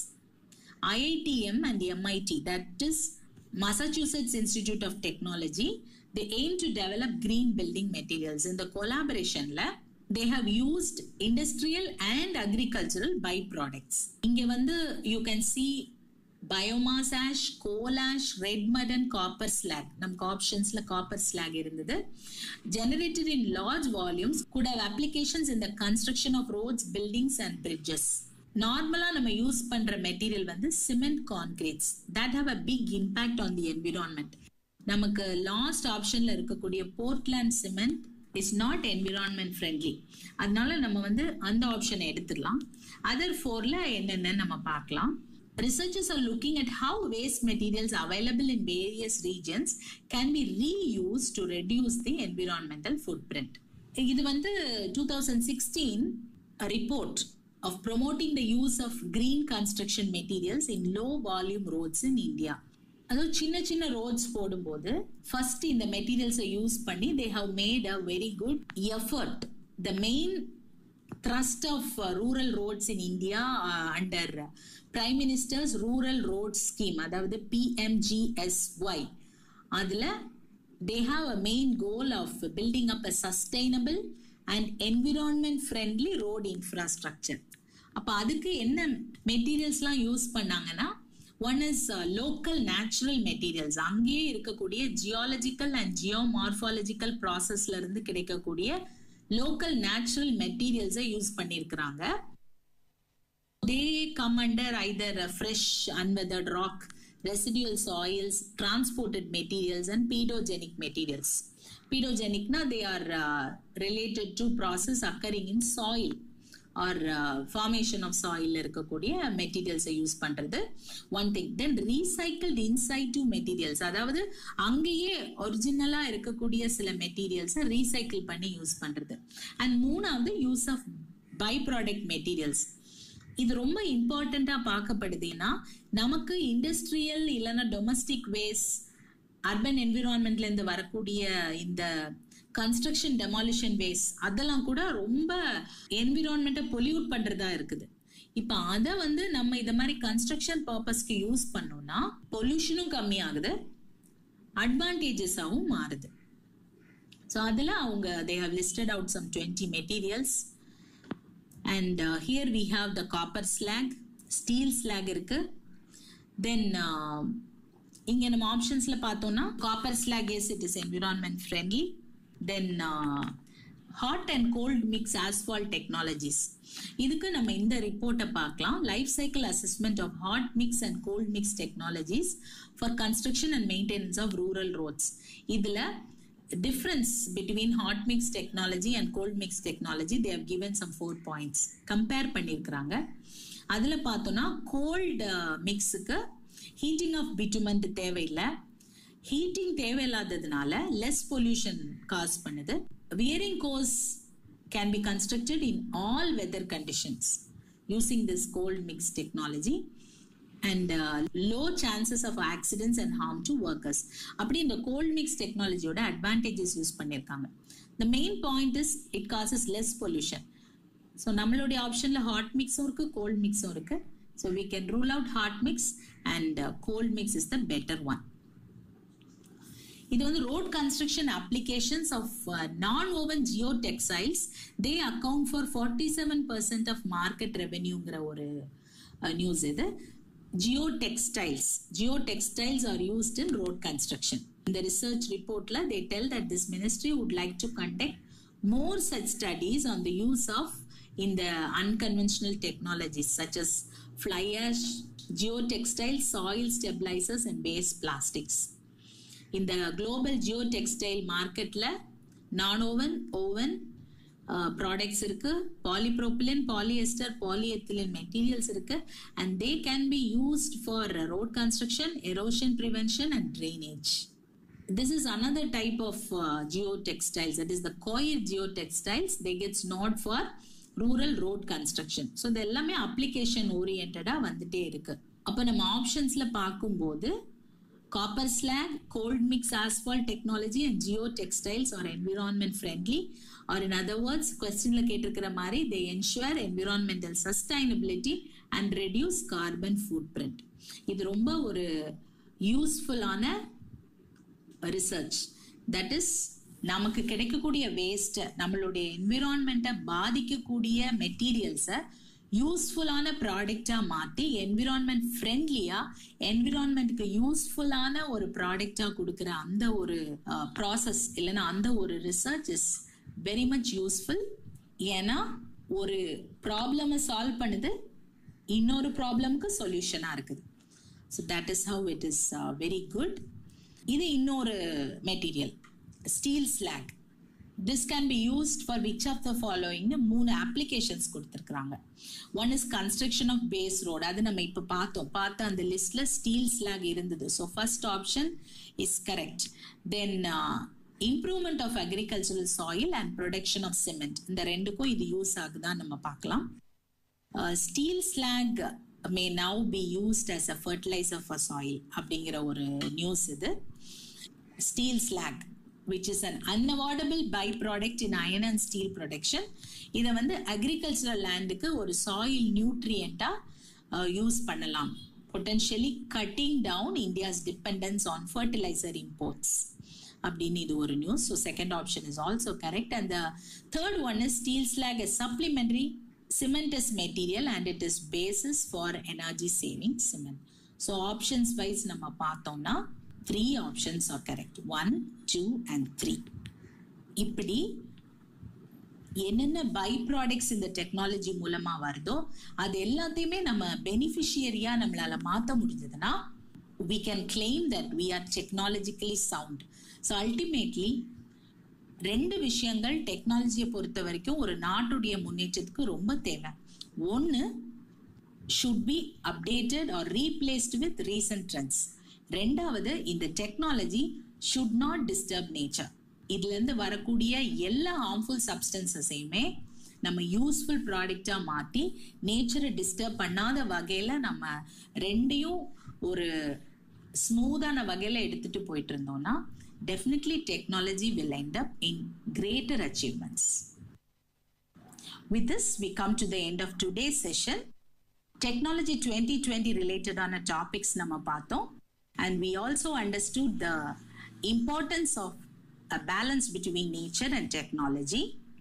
IITM and MIT, that is Massachusetts Institute of Technology, they aim to develop green building materials. In the collaboration, they have used industrial and agricultural byproducts. இங்க வந்து you can see biomass ash coal ash red mud and copper slag நமக்கு ஆப்ஷன்ஸ்ல காப்பர் ஸ்லாக் இருந்தது generated in large volumes could have applications in the construction of roads buildings and bridges நார்மலா நம்ம யூஸ் பண்ற மெட்டீரியல் வந்து cement concretes that have a big impact on the environment நமக்கு லாஸ்ட் ஆப்ஷன்ல இருக்கக்கூடிய Portland cement is not environment friendly அதனால நம்ம வந்து அந்த ஆப்ஷனை எடுத்துடலாம் அதர் ஃபோர்ல என்னென்னு நம்ம பார்க்கலாம் researchers are looking at how waste materials available in various regions can be reused to reduce the environmental footprint. இது வந்து two thousand sixteen report of promoting the use of green construction materials in low volume roads in India அதாவது சின்ன சின்ன ரோட்ஸ் போடும்போது ஃபர்ஸ்ட் இந்த மெட்டீரியல்ஸை யூஸ் பண்ணி they have made a very good effort the main thrust of uh, rural roads in India uh, under uh, Prime Minister's Rural Road Scheme, அதாவது PMGSY. அதில் they have a main goal of building up a sustainable and environment friendly road infrastructure. அப்போ அதுக்கு என்ன மெட்டீரியல்ஸ்லாம் யூஸ் பண்ணாங்கன்னா one is local natural materials அங்கேயே இருக்கக்கூடிய ஜியாலஜிக்கல் அண்ட் ஜியோ மார்ஃபாலஜிக்கல் ப்ராசஸ்ல இருந்து கிடைக்கக்கூடிய லோக்கல் நேச்சுரல் மெட்டீரியல்ஸை யூஸ் பண்ணியிருக்கிறாங்க they come under either fresh unweathered rock residual soils transported materials and pedogenic materials பீடோஜெனிக்னா they are related to process occurring in soil or formation of soil இருக்கக்கூடிய மெட்டீரியல்ஸை யூஸ் பண்றது one thing then recycled in situ materials அதாவது அங்கேயே ஒரிஜினலா இருக்கக்கூடிய சில மெட்டீரியல்ஸை ரீசைக்கிள் பண்ணி யூஸ் பண்றது அண்ட் மூணாவது use of by product materials இது ரொம்ப இம்பார்ட்டண்டா பார்க்கப்படுதுன்னா நமக்கு இண்டஸ்ட்ரியல் இல்லைன்னா டொமஸ்டிக் வேஸ்ட் அர்பன் என்விரான்மெண்ட்ல இருந்து வரக்கூடிய இந்த கன்ஸ்ட்ரக்ஷன் டெமாலிஷன் வேஸ்ட் அதெல்லாம் கூட ரொம்ப என்விரான்மெண்ட்டை பொல்யூட் பண்றதா இருக்குது இப்போ அதை வந்து நம்ம இந்த மாதிரி கன்ஸ்ட்ரக்ஷன் பர்பஸ்க்கு யூஸ் பண்ணோம்னா பொல்யூஷனும் கம்மியாகுது அட்வான்டேஜஸாகவும் மாறுது ஸோ அதில் அவங்க they have listed out some twenty materials and here we have the copper slag steel slag இருக்கு தென் இங்க நம்ம ஆப்ஷன்ஸ்ல பார்த்தோம்னா copper slag yes it is environment friendly then hot and cold mix asphalt technologies இதுக்கு நம்ம இந்த ரிப்போர்ட்டை பார்க்கலாம் life cycle assessment of hot mix and cold mix technologies for construction and maintenance of rural roads இதுல difference between hot mix technology and cold mix technology they have given some four points compare பண்ணியிருக்கிறாங்க அதில் பார்த்தோன்னா கோல்ட் மிக்ஸுக்கு ஹீட்டிங் ஆஃப் பிட்டுமெண்ட் தேவையில்லை ஹீட்டிங் தேவையில்லாததுனால லெஸ் பொல்யூஷன் காஸ் பண்ணுது wearing course can be constructed in all weather conditions using this cold mix technology and low chances of accidents and harm to workers அப்படி இந்த கோல்ட் மிக்ஸ் டெக்னாலஜியோட அட்வான்டேஜஸ் யூஸ் பண்ணியிருக்காங்க the main point is it causes less pollution so நம்மளுடைய ஆப்ஷனில் ஹாட் மிக்ஸும் இருக்குது கோல்ட் மிக்ஸும் இருக்குது so we can rule out hot mix and cold mix is the better one இது வந்து road construction applications of non woven geotextiles they account for forty seven percent of market ரெவென்யூங்கிற ஒரு நியூஸ் இது geotextiles. Geotextiles are used in road construction. In the research report, la, they tell that this ministry would like to conduct more such studies on the use of in the unconventional technologies such as fly ash, geotextiles, soil stabilizers, and base plastics. இந்த குளோபல் ஜியோ டெக்ஸ்டைல் மார்க்கெட்ல நான் ஓவன் ஓவன் ப்ராடக்ட்ஸ் இருக்கு பாலிப்ரோபிலின் பாலிஎஸ்டர் பாலிஎத்திலின் மெட்டீரியல்ஸ் இருக்கு and they can be used for road construction erosion prevention and drainage this is another type of uh, geotextiles that is the coir geotextiles they gets not for rural road construction so இது எல்லாமே அப்ளிகேஷன் ஓரியன்டாக வந்துட்டே இருக்கு அப்போ நம்ம ஆப்ஷன்ஸில் பார்க்கும்போது copper slag cold mix asphalt technology and geotextiles are environment friendly or in other words கொஸ்டினில் கேட்டிருக்கிற மாதிரி they ensure environmental sustainability and reduce carbon footprint இது ரொம்ப ஒரு யூஸ்ஃபுல்லான ரிசர்ச் தட் இஸ் நமக்கு கிடைக்கக்கூடிய வேஸ்ட்டை நம்மளுடைய என்விரான்மெண்ட்டை பாதிக்கக்கூடிய மெட்டீரியல்ஸை யூஸ்ஃபுல்லான ப்ராடக்டாக மாற்றி என்விரான்மெண்ட் ஃப்ரெண்ட்லியாக என்விரான்மெண்ட்டுக்கு யூஸ்ஃபுல்லான ஒரு ப்ராடக்டாக கொடுக்குற அந்த ஒரு ப்ராசஸ் இல்லைன்னா அந்த ஒரு research is very much useful ஏன்னா ஒரு ப்ராப்ளமை சால்வ் பண்ணுது இன்னொரு ப்ராப்ளம்க்கு சொல்யூஷனாக இருக்குது so that is how it is very good இது இன்னொரு material steel slag this can be used for which of the ஃபாலோயிங்னு மூணு அப்ளிகேஷன்ஸ் கொடுத்துருக்குறாங்க one is construction of base road அது நம்ம இப்போ பார்த்தோம் பார்த்த அந்த லிஸ்ட்ல ஸ்டீல் ஸ்லாக் இருந்தது so first option is correct then improvement of agricultural soil and production of cement இந்த ரெண்டுக்கும் இது யூஸ் ஆகுதான் நம்ம பார்க்கலாம் steel slag may now be used as a fertiliser for soil அப்படிங்கிற ஒரு நியூஸ் இது steel slag which is an unavoidable by product in iron and steel production இதை வந்து அக்ரிகல்ச்சரல் லேண்டுக்கு ஒரு சாயில் நியூட்ரியண்ட்டாக யூஸ் பண்ணலாம் potentially cutting down India's dependence on fertiliser imports அப்படின்னு இது ஒரு news so second option is also correct and the third one is steel slag is supplementary cementous material and it is basis for energy saving cement. So options wise நம்ம பார்த்தோம்னா three options are correct. One, two and three. இப்படி என்னென்ன பை ப்ராடக்ட்ஸ் இந்த டெக்னாலஜி மூலமா வருதோ அது எல்லாத்தையுமே நம்ம பெனிஃபிஷியரியா நம்மளால மாற்ற முடிஞ்சதுன்னா we can claim that we are technologically sound. So ultimately ரெண்டு விஷயங்கள் டெக்னாலஜியை பொறுத்த வரைக்கும் ஒரு நாட்டுடைய முன்னேற்றத்துக்கு ரொம்ப தேவை ஒன்று should be updated or replaced with recent trends ரெண்டாவது இந்த technology should not disturb nature இதுலேருந்து வரக்கூடிய எல்லா ஹார்ம்ஃபுல் சப்ஸ்டன்சஸையுமே நம்ம யூஸ்ஃபுல் ப்ராடக்டாக மாற்றி நேச்சரை டிஸ்டர்ப் பண்ணாத வகையில் நம்ம ரெண்டையும் ஒரு ஸ்மூதான வகையில் எடுத்துகிட்டு போயிட்டு இருந்தோம்னா definitely technology will end up in greater achievements. With this, we come to the end of today's session. Technology 2020 related on a topics nama பார்த்தோம் and we also understood the importance of a balance between nature and technology.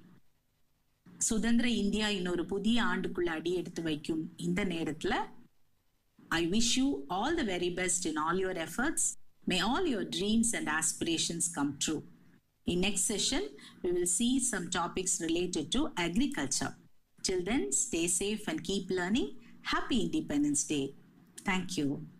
சுதந்திர இந்தியா இன்னொரு புதிய ஆண்டுக்குள்ள அடி எடுத்து வைக்கும் இந்த நேரத்துல I wish you all the very best in all your efforts May all your dreams and aspirations come true. In next session, we will see some topics related to agriculture. Till then, stay safe and keep learning. Happy Independence Day. Thank you.